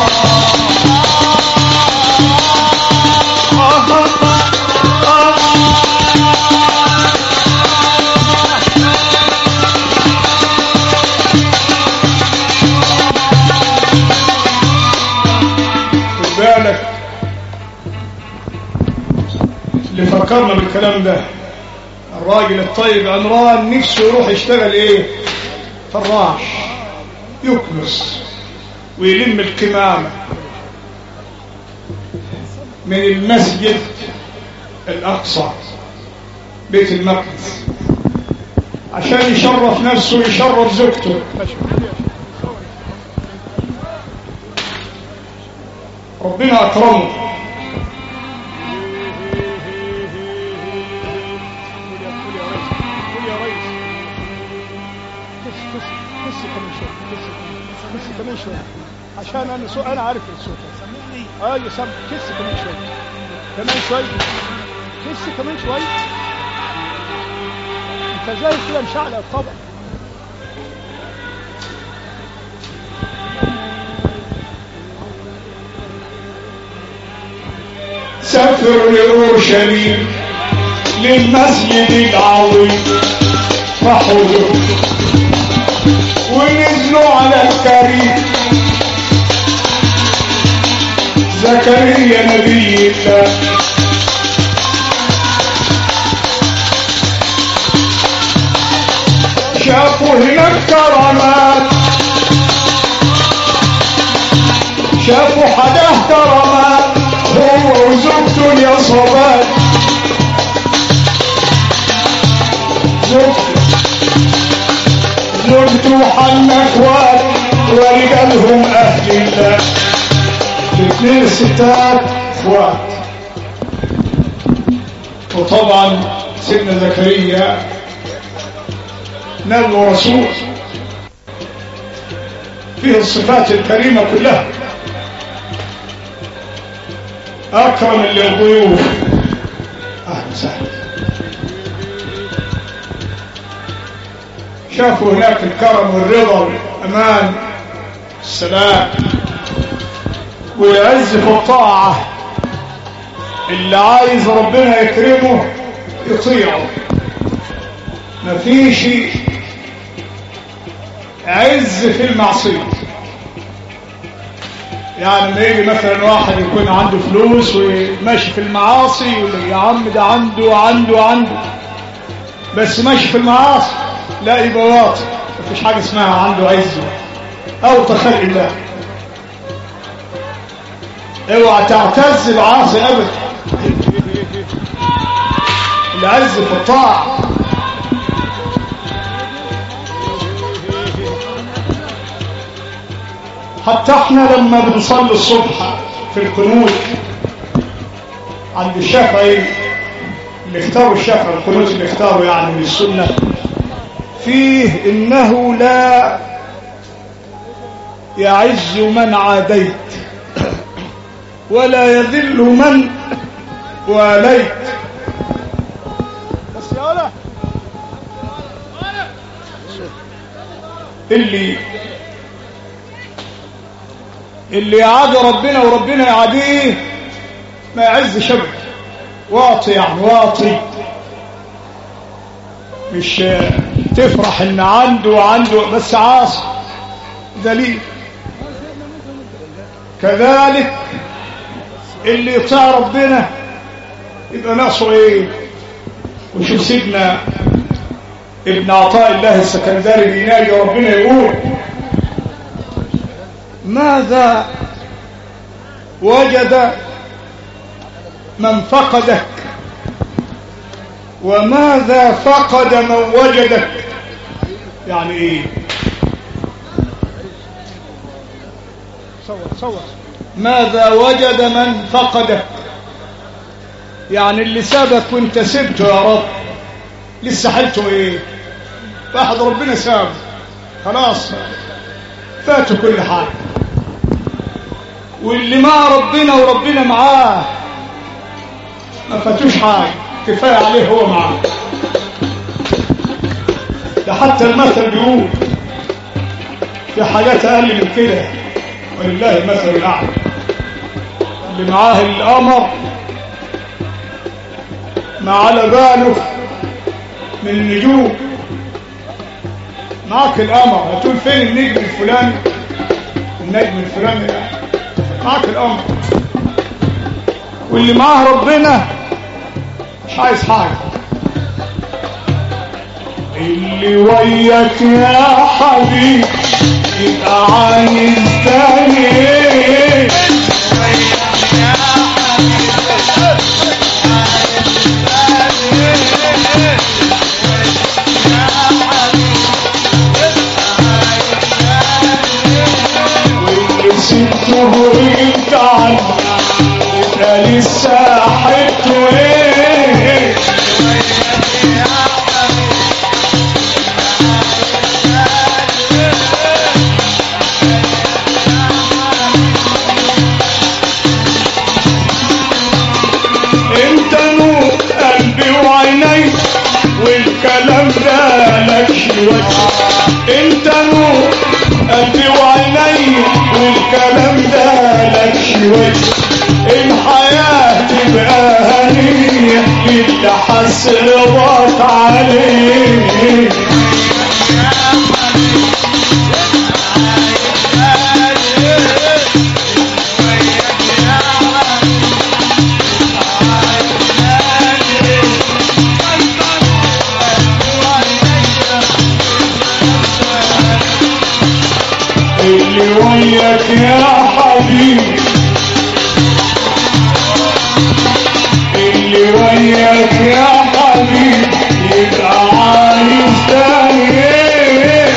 خد بالك اللي فكرنا بالكلام ده الراجل الطيب عمران نفسه يروح يشتغل ايه فراش يكنس ويلم الكمامة من المسجد الأقصى بيت المقدس عشان يشرف نفسه ويشرف زوجته ربنا أكرمه كمان شويه عشان انا سو... انا عارف الصوت ايوه سم كس كمان شويه كمان شويه كس كمان شويه انت زي كده مشعلق الطبق سافر لأورشليم للمسجد العظيم فحضر ونزلوا على الكريم زكريا نبي الله شافوا هناك كرامات شافوا حداه كرامات هو وزوجته اليصابات زوجته زوجته حل اخوات ورجالهم اهل الله الاثنين ستات اخوات وطبعا سيدنا زكريا نبي ورسول فيه الصفات الكريمة كلها أكرم للضيوف أهلا وسهلا شافوا هناك الكرم والرضا والأمان السلام والعز في الطاعة اللي عايز ربنا يكرمه يطيعه مفيش عز في المعصية يعني لما يجي مثلا واحد يكون عنده فلوس وماشي في المعاصي يقول لك يا عم ده عنده عنده عنده بس ماشي في المعاصي لا يبقى واطي مفيش حاجة اسمها عنده عز أو تخلق الله اوعى تعتز بعاصي ابدا العز في الطاعه حتى احنا لما بنصلي الصبح في القنوت عند الشافعي اللي اختاروا الشافعي القنوت اللي اختاروا يعني من السنه فيه انه لا يعز من عاديت ولا يذل من واليت بس يا ولا اللي اللي يعادي ربنا وربنا يعاديه ما يعزش ابدا واطي يعني واطي مش تفرح ان عنده وعنده بس عاصي دليل كذلك اللي يطاع ربنا يبقى ناقصه ايه وشوف سيدنا ابن عطاء الله السكندري بينادي ربنا يقول ماذا وجد من فقدك وماذا فقد من وجدك يعني ايه صور صور ماذا وجد من فقدك يعني اللي سابك وانت سبته يا رب لسه حالته ايه واحد ربنا سابه خلاص فاته كل حاجه واللي مع ربنا وربنا معاه ما فاتوش حاجه كفايه عليه هو معاه ده حتى المثل بيقول في حاجات اقل من كده ولله المثل الاعلى اللي معاه القمر ما على باله من النجوم معاك القمر هتقول فين النجم الفلاني النجم الفلاني ده معاك القمر واللي معاه ربنا مش عايز حاجه اللي وياك يا حبيبي يبقى عايز تاني ايه واللي سبته انت عنه يبقى لسه حيته ايه انت نور قلبي وعيني والكلام ده لكش وجه انت نور قلبي وعيني والكلام ده لكش وجه الحياة تبقى هنية اللي حس رضاك عليه اللي وياك يا حبيبي اللي وياك يا حبيبي يبقى عايز تاني ايه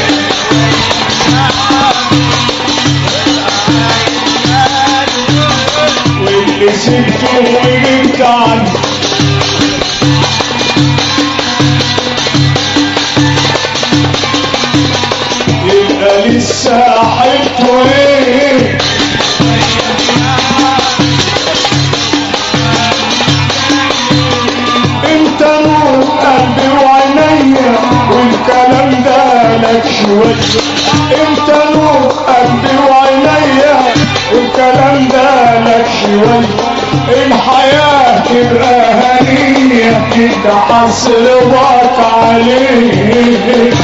واللي سبته وجبت عنه يبقى لسه حيته ايه انت نور قلبي وعينيا والكلام ده لكش وجه انت نور قلبي وعينيا والكلام ده لكش وجه الحياة تبقى هنية كده حصل رضاك عليه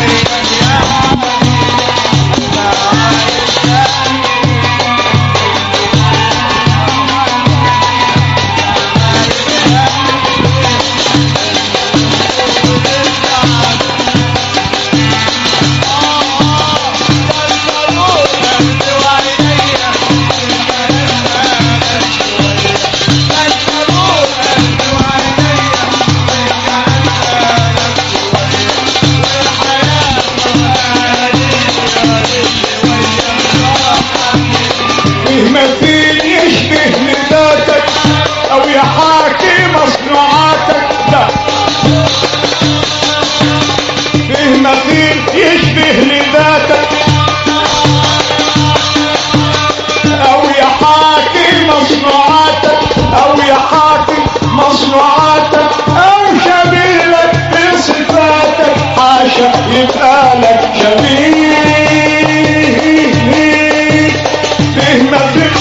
شبيه به مدرك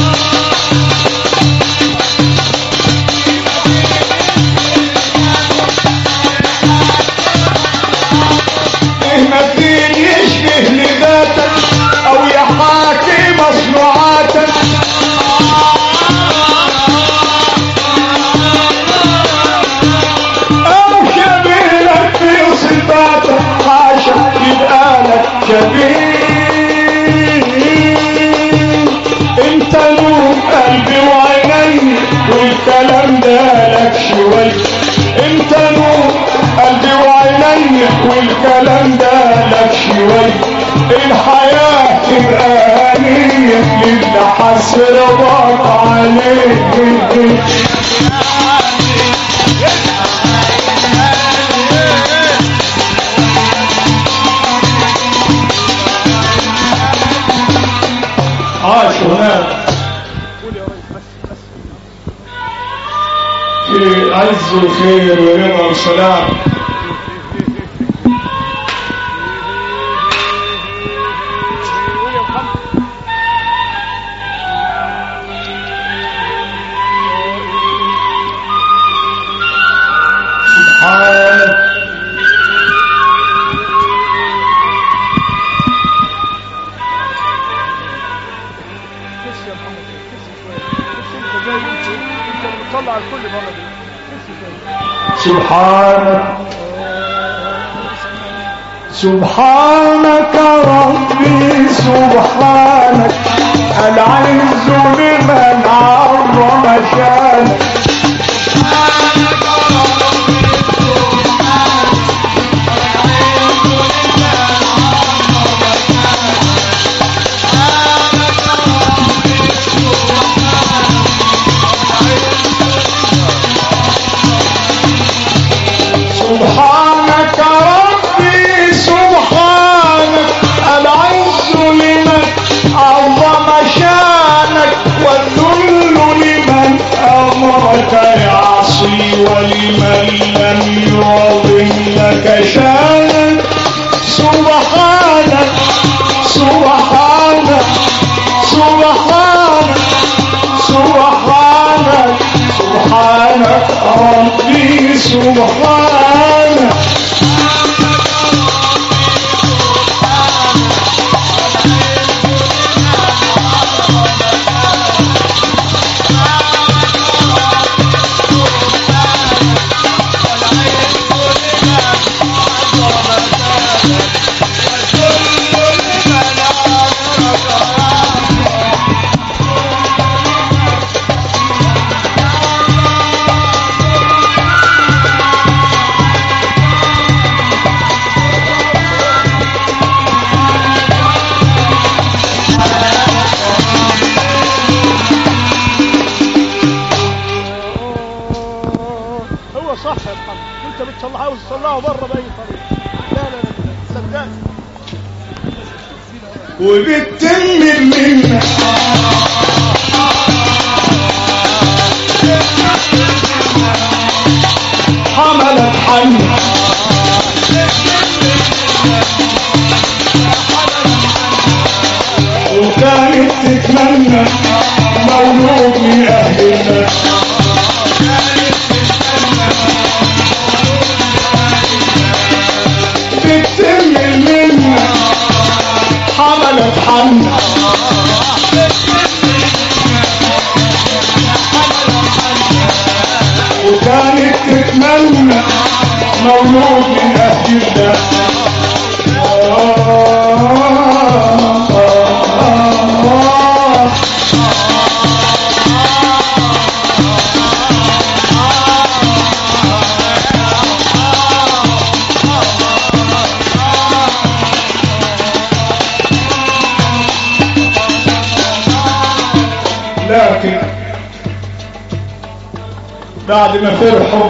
الدين يشبه لذاتك او يحاكي مصنوعاتك او شبيه لك في صفاتك حاشا يبقى لك شبيه انت نور قلبي وعيني والكلام ده لك شوي انت نور قلبي وعيني والكلام ده لك شوي الحياة تبقى هنية للي حس رضاك عليك عاش هناك في عز وخير ورضا وسلام سبحانك كس يا محمد كس شويه كس انت جاي انت انت اللي بتطلع الكل بره دي كس شويه سبحانك سبحانك ربي سبحانك العز لمن عظم شانك سبحانك ربي سبحانك العز لمن عظم شانك والذل لمن أمرك يعصي ولمن لم يعظم لك شانك سبحانك سبحانك سبحانك سبحانك سبحانك ربي سبحانك هو صح يا محمد انت بتطلع عاوز تطلعه بره باي طريقه لا لا لا لا صدقني وبتتم منك حملت حنك وكانت تتمنى مولود من اهل الله بتتم منك حملت حنك وكانت تتمنى مولود من اهل الله لكن بعد ما فرحوا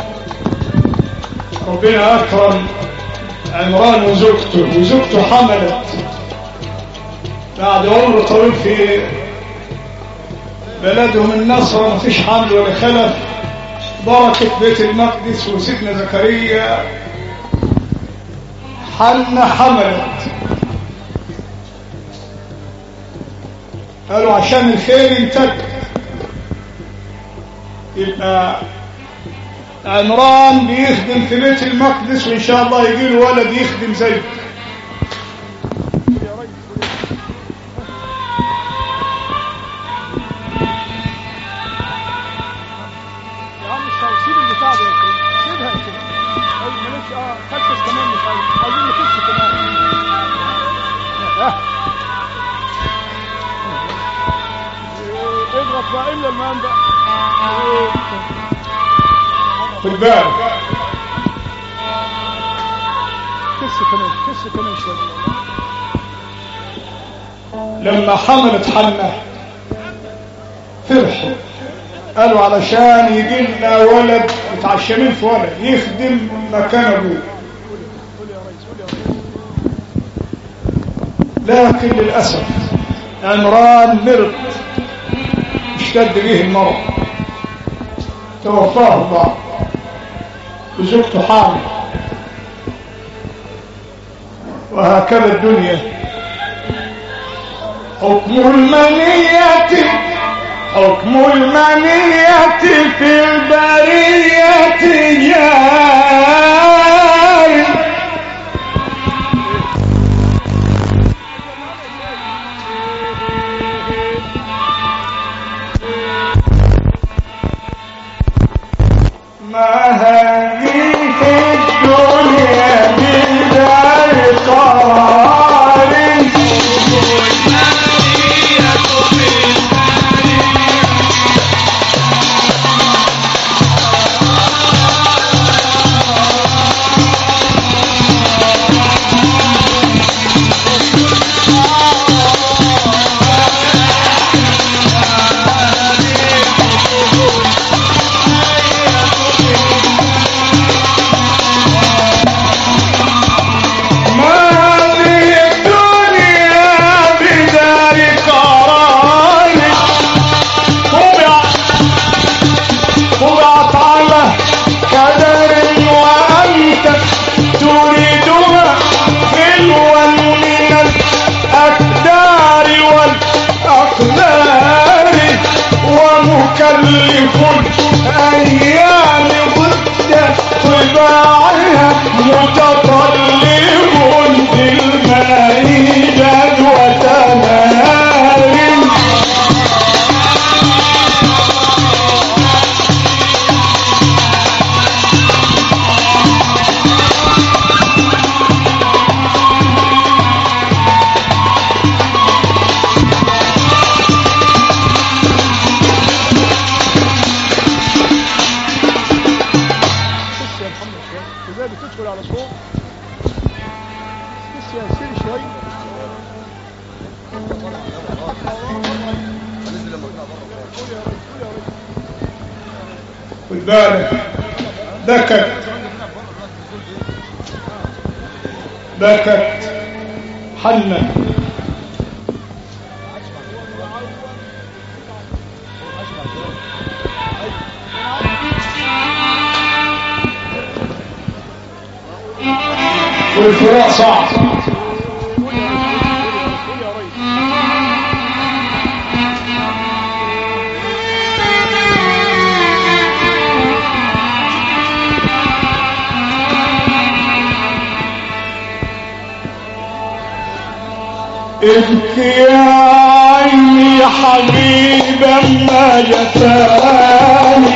ربنا أكرم عمران وزوجته وزوجته حملت بعد عمر طويل في بلدهم النصر ما فيش حمل ولا خلف بركة بيت المقدس وسيدنا زكريا حنة حملت قالوا عشان الخير يمتد يبقى عمران بيخدم في بيت المقدس وإن شاء الله يجي له ولد يخدم زيه يا ريس يا عم مش سيب البتاع ده يا كريم سيبها يا كريم اي مالكش اه خسس كمان مش عايز عايزين نخس كمان اه إيه، اضغط بقى الا المام بقى إيه. خد بالك كس كمان كس كمان شويه لما حملت حنة فرحوا قالوا علشان يجي لنا ولد متعشمين في ولد يخدم مكان ابوه قول يا ريس قول يا ريس لكن للأسف عمران مرض اشتد به المرض توفاه الله وزوجته حامل وهكذا الدنيا حكم المنية حكم المنية في البرية جاري ما هذه الدنيا بدار قرار ما هذه الدنيا بدار قرار طبعت طبعت على كدر وأنت تريدها حلوا من الأكدار والأقدار ومكلف أيام ضد طباعها متطلب في الماء جدوة نار كس يا محمد شويه ازاي بتدخل على صوت كس يا سيري شويه قول يا ريس قول يا ريس خد بالك بكت بكت حنة والفراق صعب قول يا ريس قول يا ريس ابكي يا عيني حبيبا ما جفاني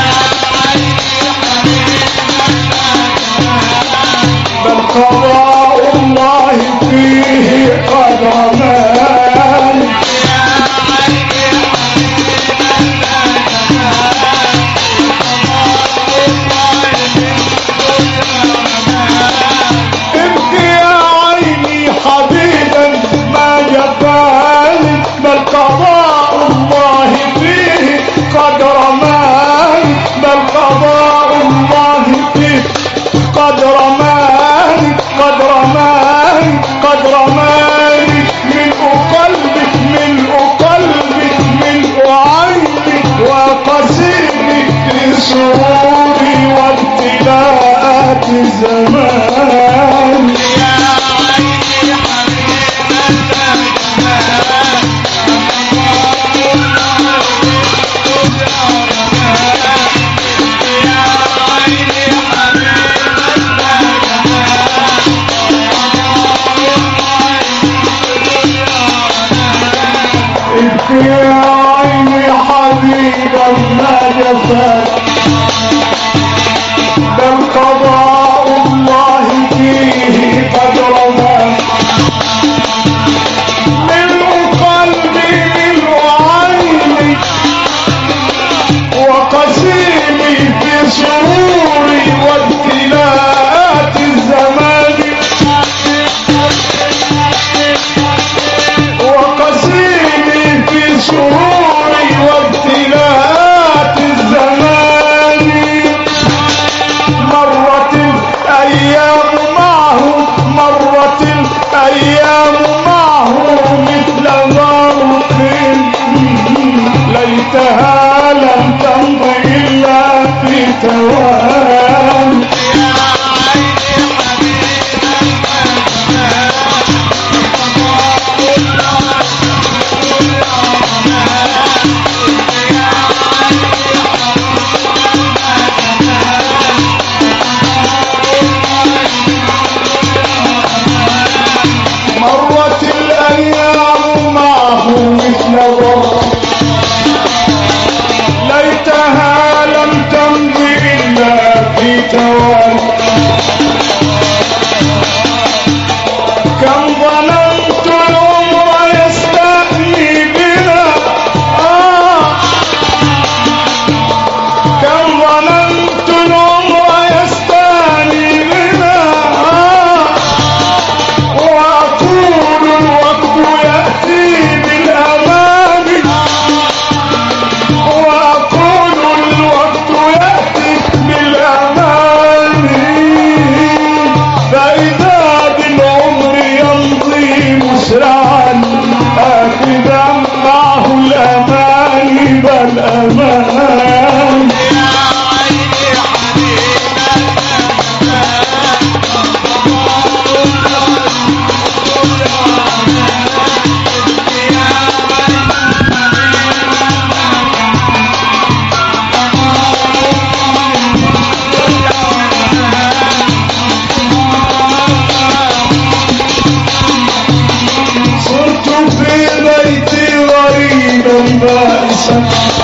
بل قضاء الله فيه قد رماني ابكي يا عيني حبيبا ما جفاني بل قضاء الله فيه قد رماني بل قضاء الله فيه قد رماني قد رماني قد رماني ملء قلبي ملء قلبي ملء عيني وقسيمي لسروري وابتلاءات الزمان لم تمض إلا في توام مرت الأيام معه مثل ضرب ليتها لم تمض إلا في توالي كم ظننت العمر يستأني بنا آه كم ظننت العمر يستأني بنا آه وأقول الوقت يأتي بالأمان وأقول الوقت يأتي بالأمان فإذا بالعمر يمضي مسرعا آخذا معه الأمان بل أمان صرت في بيتي غريبا بائسا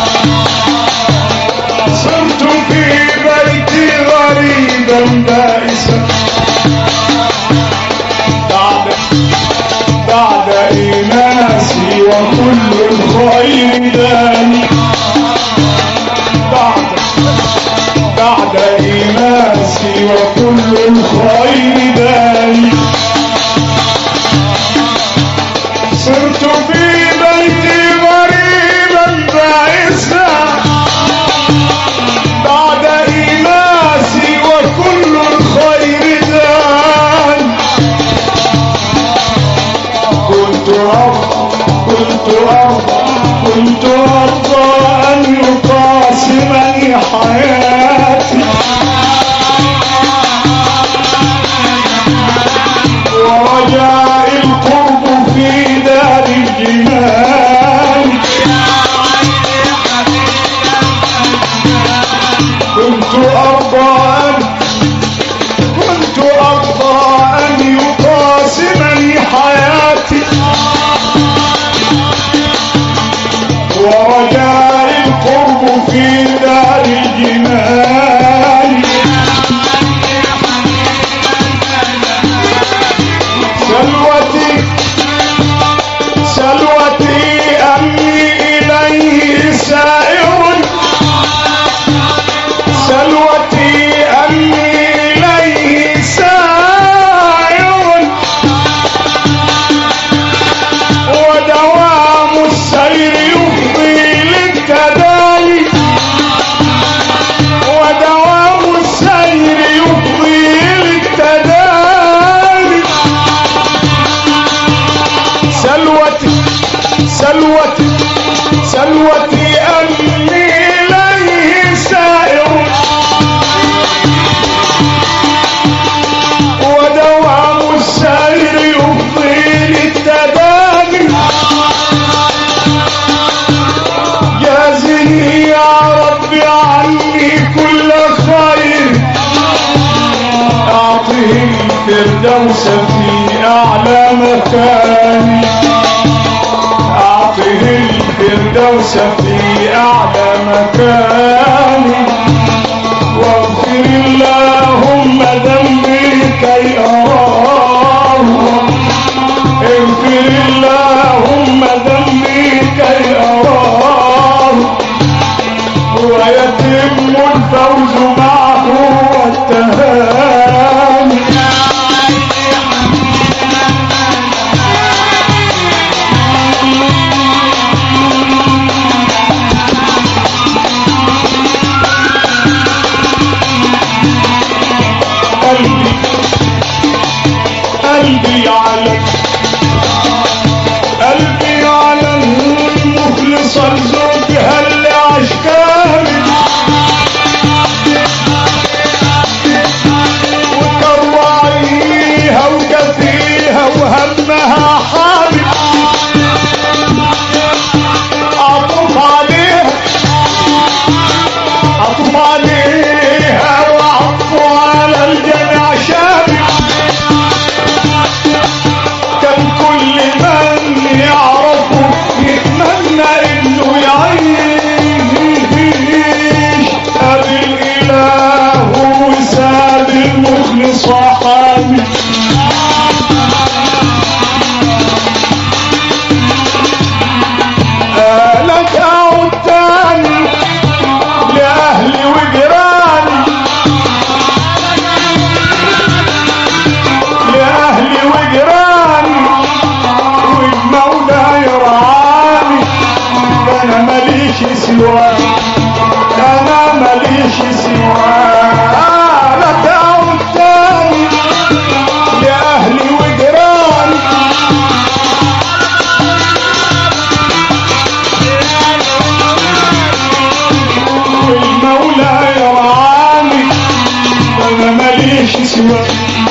صرت في بيتي غريبا بائسا بعد بعد إيمانسي وكل الخير داني بعد بعد إيمانسي وكل الخير داني صرت في بيتي غريبا بائسا بعد إيماسي وكل الخير دان كنت أرضى كنت أرضى كنت أرضى أن يقاسمني حياتي ورجاء القرب في دار الجنان كنت أرضى أن كنت أرضى أن يقاسمني حياتي ورجاء القرب في دار الجنان سلوتي سلوتي أمي إليه سائر سلوتي أمي إليه سائر ودوام السير يفضي للتدالي ودوام السير يفضي للتدالي سلوتي سلوتي سلوتي أمي إليه سائر ودوام السير يفضي للتداني جازني يا رب عني كل خير أعطه الفردوس في أعلى مكاني أعطه الفردوس في أعلى مكاني واغفر اللهم ذنبي كي أراه اغفر اللهم ذنبي كي أراه ويتم الفوز معه والتهاني قلبي قلبي على قلبي على المخلص ارزقها اللي عشقها انا ماليش سواه لا تعود تاني لاهلي وجيراني والمولى يرعاني وانا ماليش سواه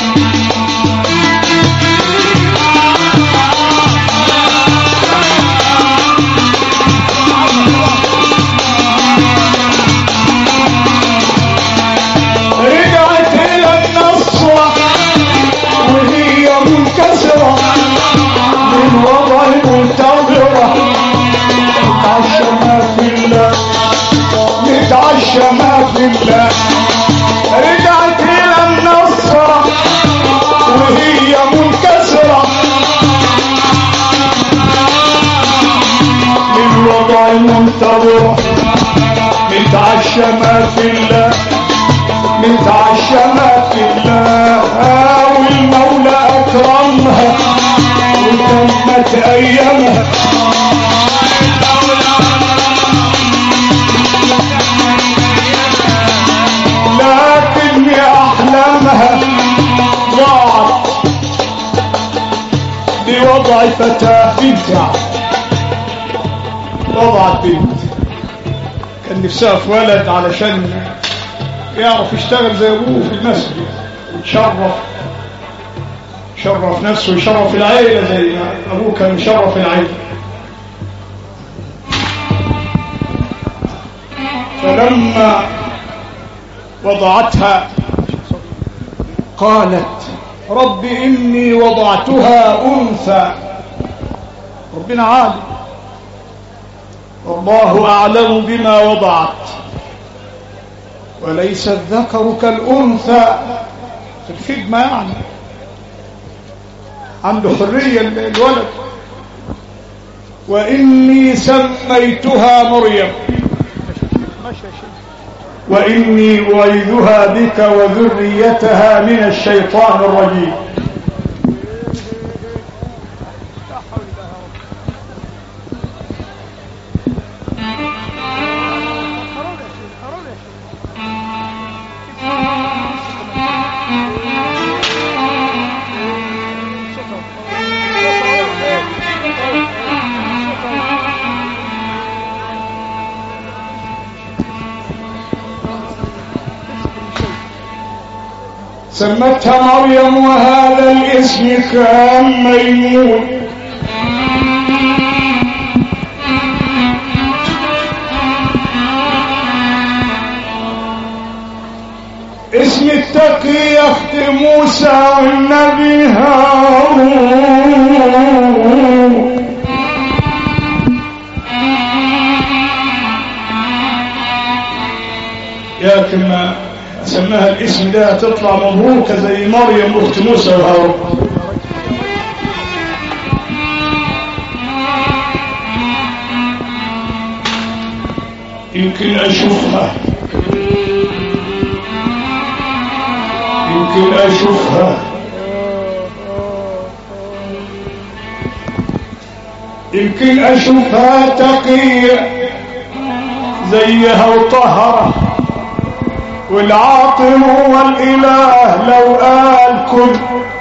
رجعت الى النصرة وهي منكسرة من وضع المنتظرة نتعشى ما في الله نتعشى ما في الله رجعت الى النصرة وهي منكسرة من وضع المنتظرة نتعشى ما في الله نتعشى ما في الله والمولى أكرمها وتمت أيامها لكن أحلامها ضاعت بوضع فتاة بنت وضعت بنت كان نفسها في ولد علشان يعرف يشتغل زي ابوه في المسجد ويتشرف شرف نفسه ويشرف العيلة زي ما ابوه كان يشرف العيلة فلما وضعتها قالت رب إني وضعتها أنثى ربنا عالم والله أعلم بما وضعت وليس الذكر كالأنثى في الخدمة يعني عنده حرية الولد وإني سميتها مريم ماشي يا شيخ وإني أعيذها بك وذريتها من الشيطان الرجيم لا حول الله يا رب حرام يا شيخ حرام يا شيخ سمتها مريم وهذا الاسم كان ميمون اسم التقي اخت موسى والنبي هارون يا كما سماها الاسم ده تطلع مبروكة زي مريم اخت موسى وهارون يمكن اشوفها يمكن اشوفها يمكن اشوفها تقية زيها وطهرة والعاطر هو الاله لو قال كن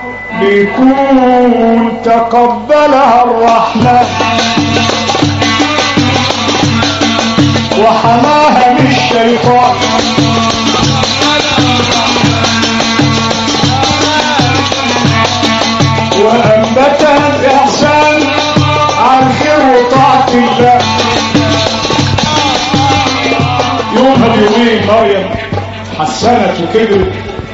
بيكون تقبلها الرحمن وحماها من الشيطان وأنبتها الإحسان عن خير وطاعة الله يومها اليومين مريم حسنت وكبرت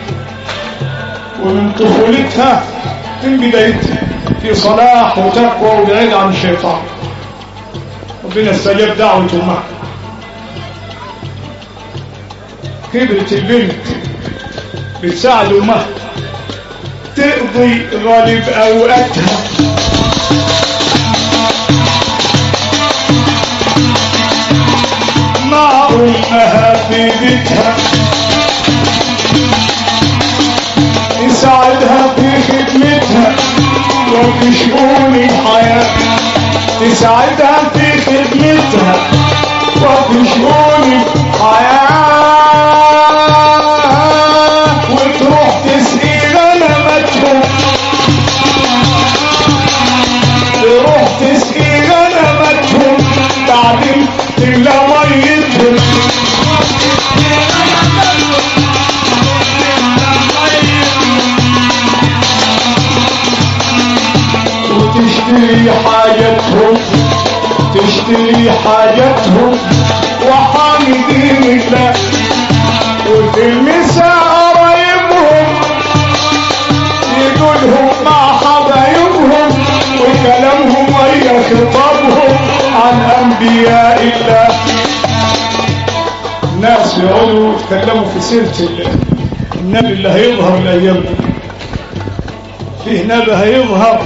ومن طفولتها من بدايتها في صلاح وتقوى وبعيد عن الشيطان ربنا استجاب دعوة أمها كبرت البنت بتساعد أمها تقضي غالب أوقاتها مع أمها في بيتها يساعدها في خدمتها وفي شؤون الحياة تساعدها في خدمتها وفي شؤون الحياة المساء قرايبهم يقولهم مع حبايبهم وكلامهم ويا خطابهم عن انبياء الله ناس يقعدوا يتكلموا في سيره ال- النبي اللي هيظهر الايام دي فيه نبي هيظهر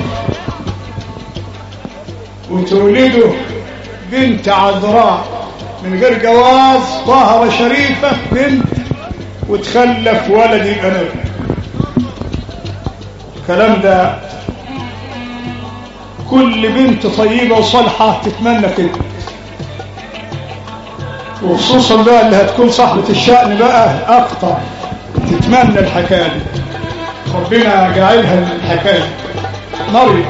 وتولده بنت عذراء من غير جواز طاهرة شريفة بنت وتخلف ولد يبقى نبي الكلام ده كل بنت طيبة وصالحة تتمنى كده وخصوصا بقى اللي هتكون صاحبة الشأن بقى أكتر تتمنى الحكاية دي ربنا جعلها الحكاية مريم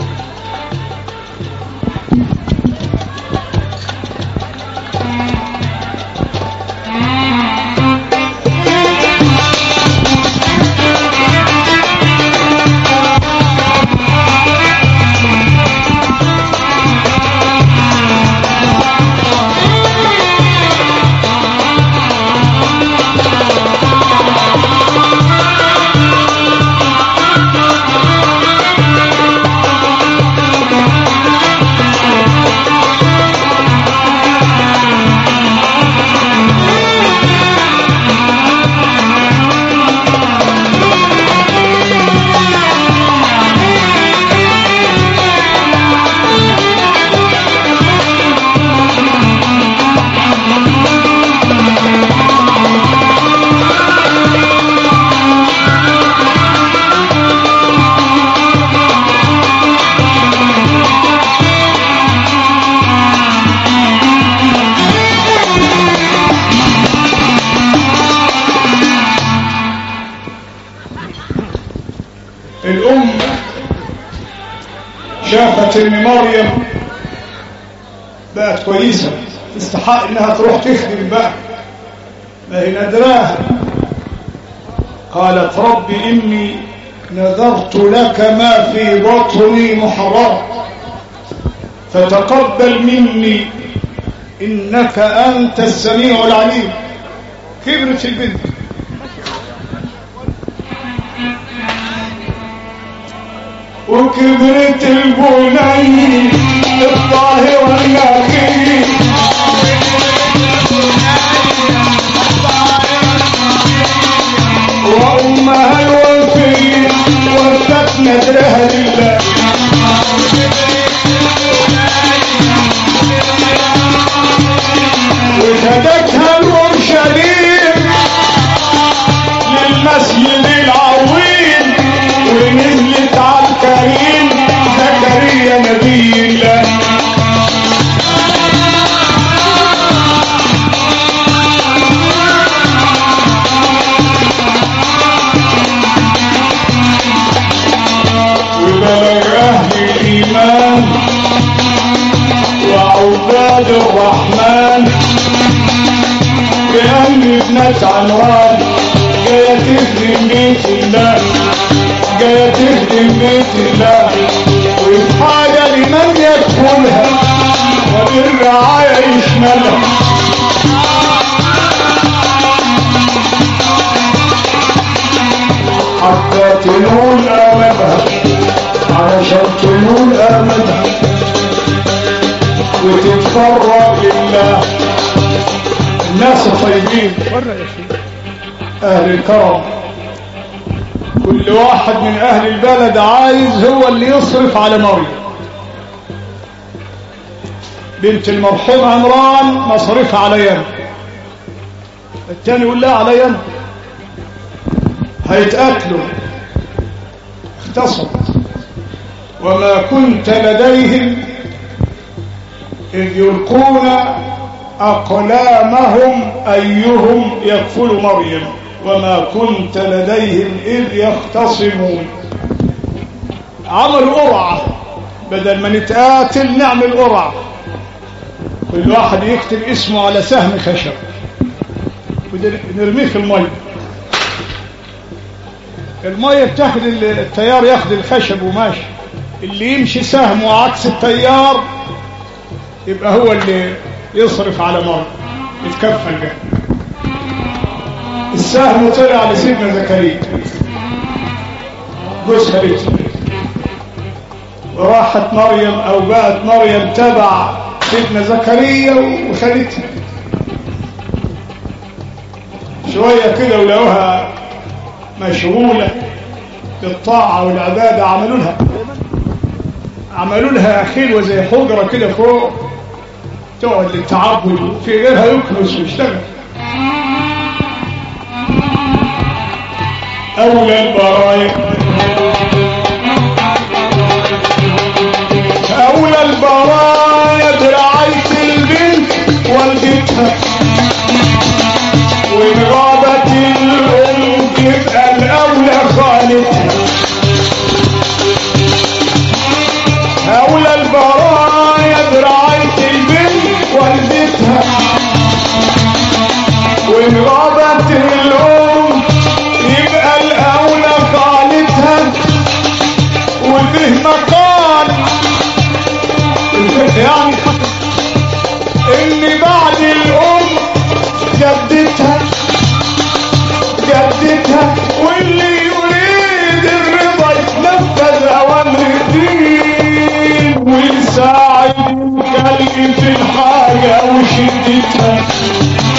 الأم شافت إن مريم بقت كويسة تستحق إنها تروح تخدم بقى ما هي ندراها قالت رب إني نذرت لك ما في بطني محررا فتقبل مني إنك أنت السميع العليم كبرت البنت وكبرت البني الطاهر النقي وأمها الوفي وفت ندرها لله وشدتها المرشدين للمسجد العظيم ونزلت على الكريم زكريا نبي الله وبلغ أهل الإيمان وعباد الرحمن بأن ابنة عنوان جاية تخدم بيت الله جاية تخدم بيت الله وحاجة لمن يدخلها وبالرعاية يشملها حتى تنول آمدها علشان تنول آمدها وتتفرغ لله الناس الطيبين ورا يا شيخ أهل الكرم كل واحد من أهل البلد عايز هو اللي يصرف على مريم بنت المرحوم عمران مصرفها علي أنا التاني يقول لا علي أنا هيتقاتلوا اختصرت وما كنت لديهم إذ يلقون أقلامهم أيهم يكفل مريم وما كنت لديهم إذ يختصمون عمل قرعة بدل ما نتقاتل نعمل قرعة كل واحد يكتب اسمه على سهم خشب ونرميه في المية المية بتاخد التيار ياخد الخشب وماشي اللي يمشي سهمه عكس التيار يبقى هو اللي يصرف على مرض يتكفل به السهم طلع لسيدنا زكريا جوز خالته وراحت مريم او بقت مريم تبع سيدنا زكريا وخالتها شوية كده ولقوها مشغولة بالطاعة والعبادة عملوا لها عملوا لها خلوة زي حجرة كده فوق تقعد للتعبد في غيرها يكنس ويشتغل أولى البرايا أولى البرايا برعاية البنت والدتها وإن غابت الأم تبقى الأولى خالتها أولى البرايا برعاية البنت والدتها وإن غابت الأم يبقى الأولى خالتها وفيه مقال يعني إن بعد الأم جدتها جدتها واللي يريد الرضا يتنفذ أوامر الدين ويساعد الكلب في الحاجة وشدتها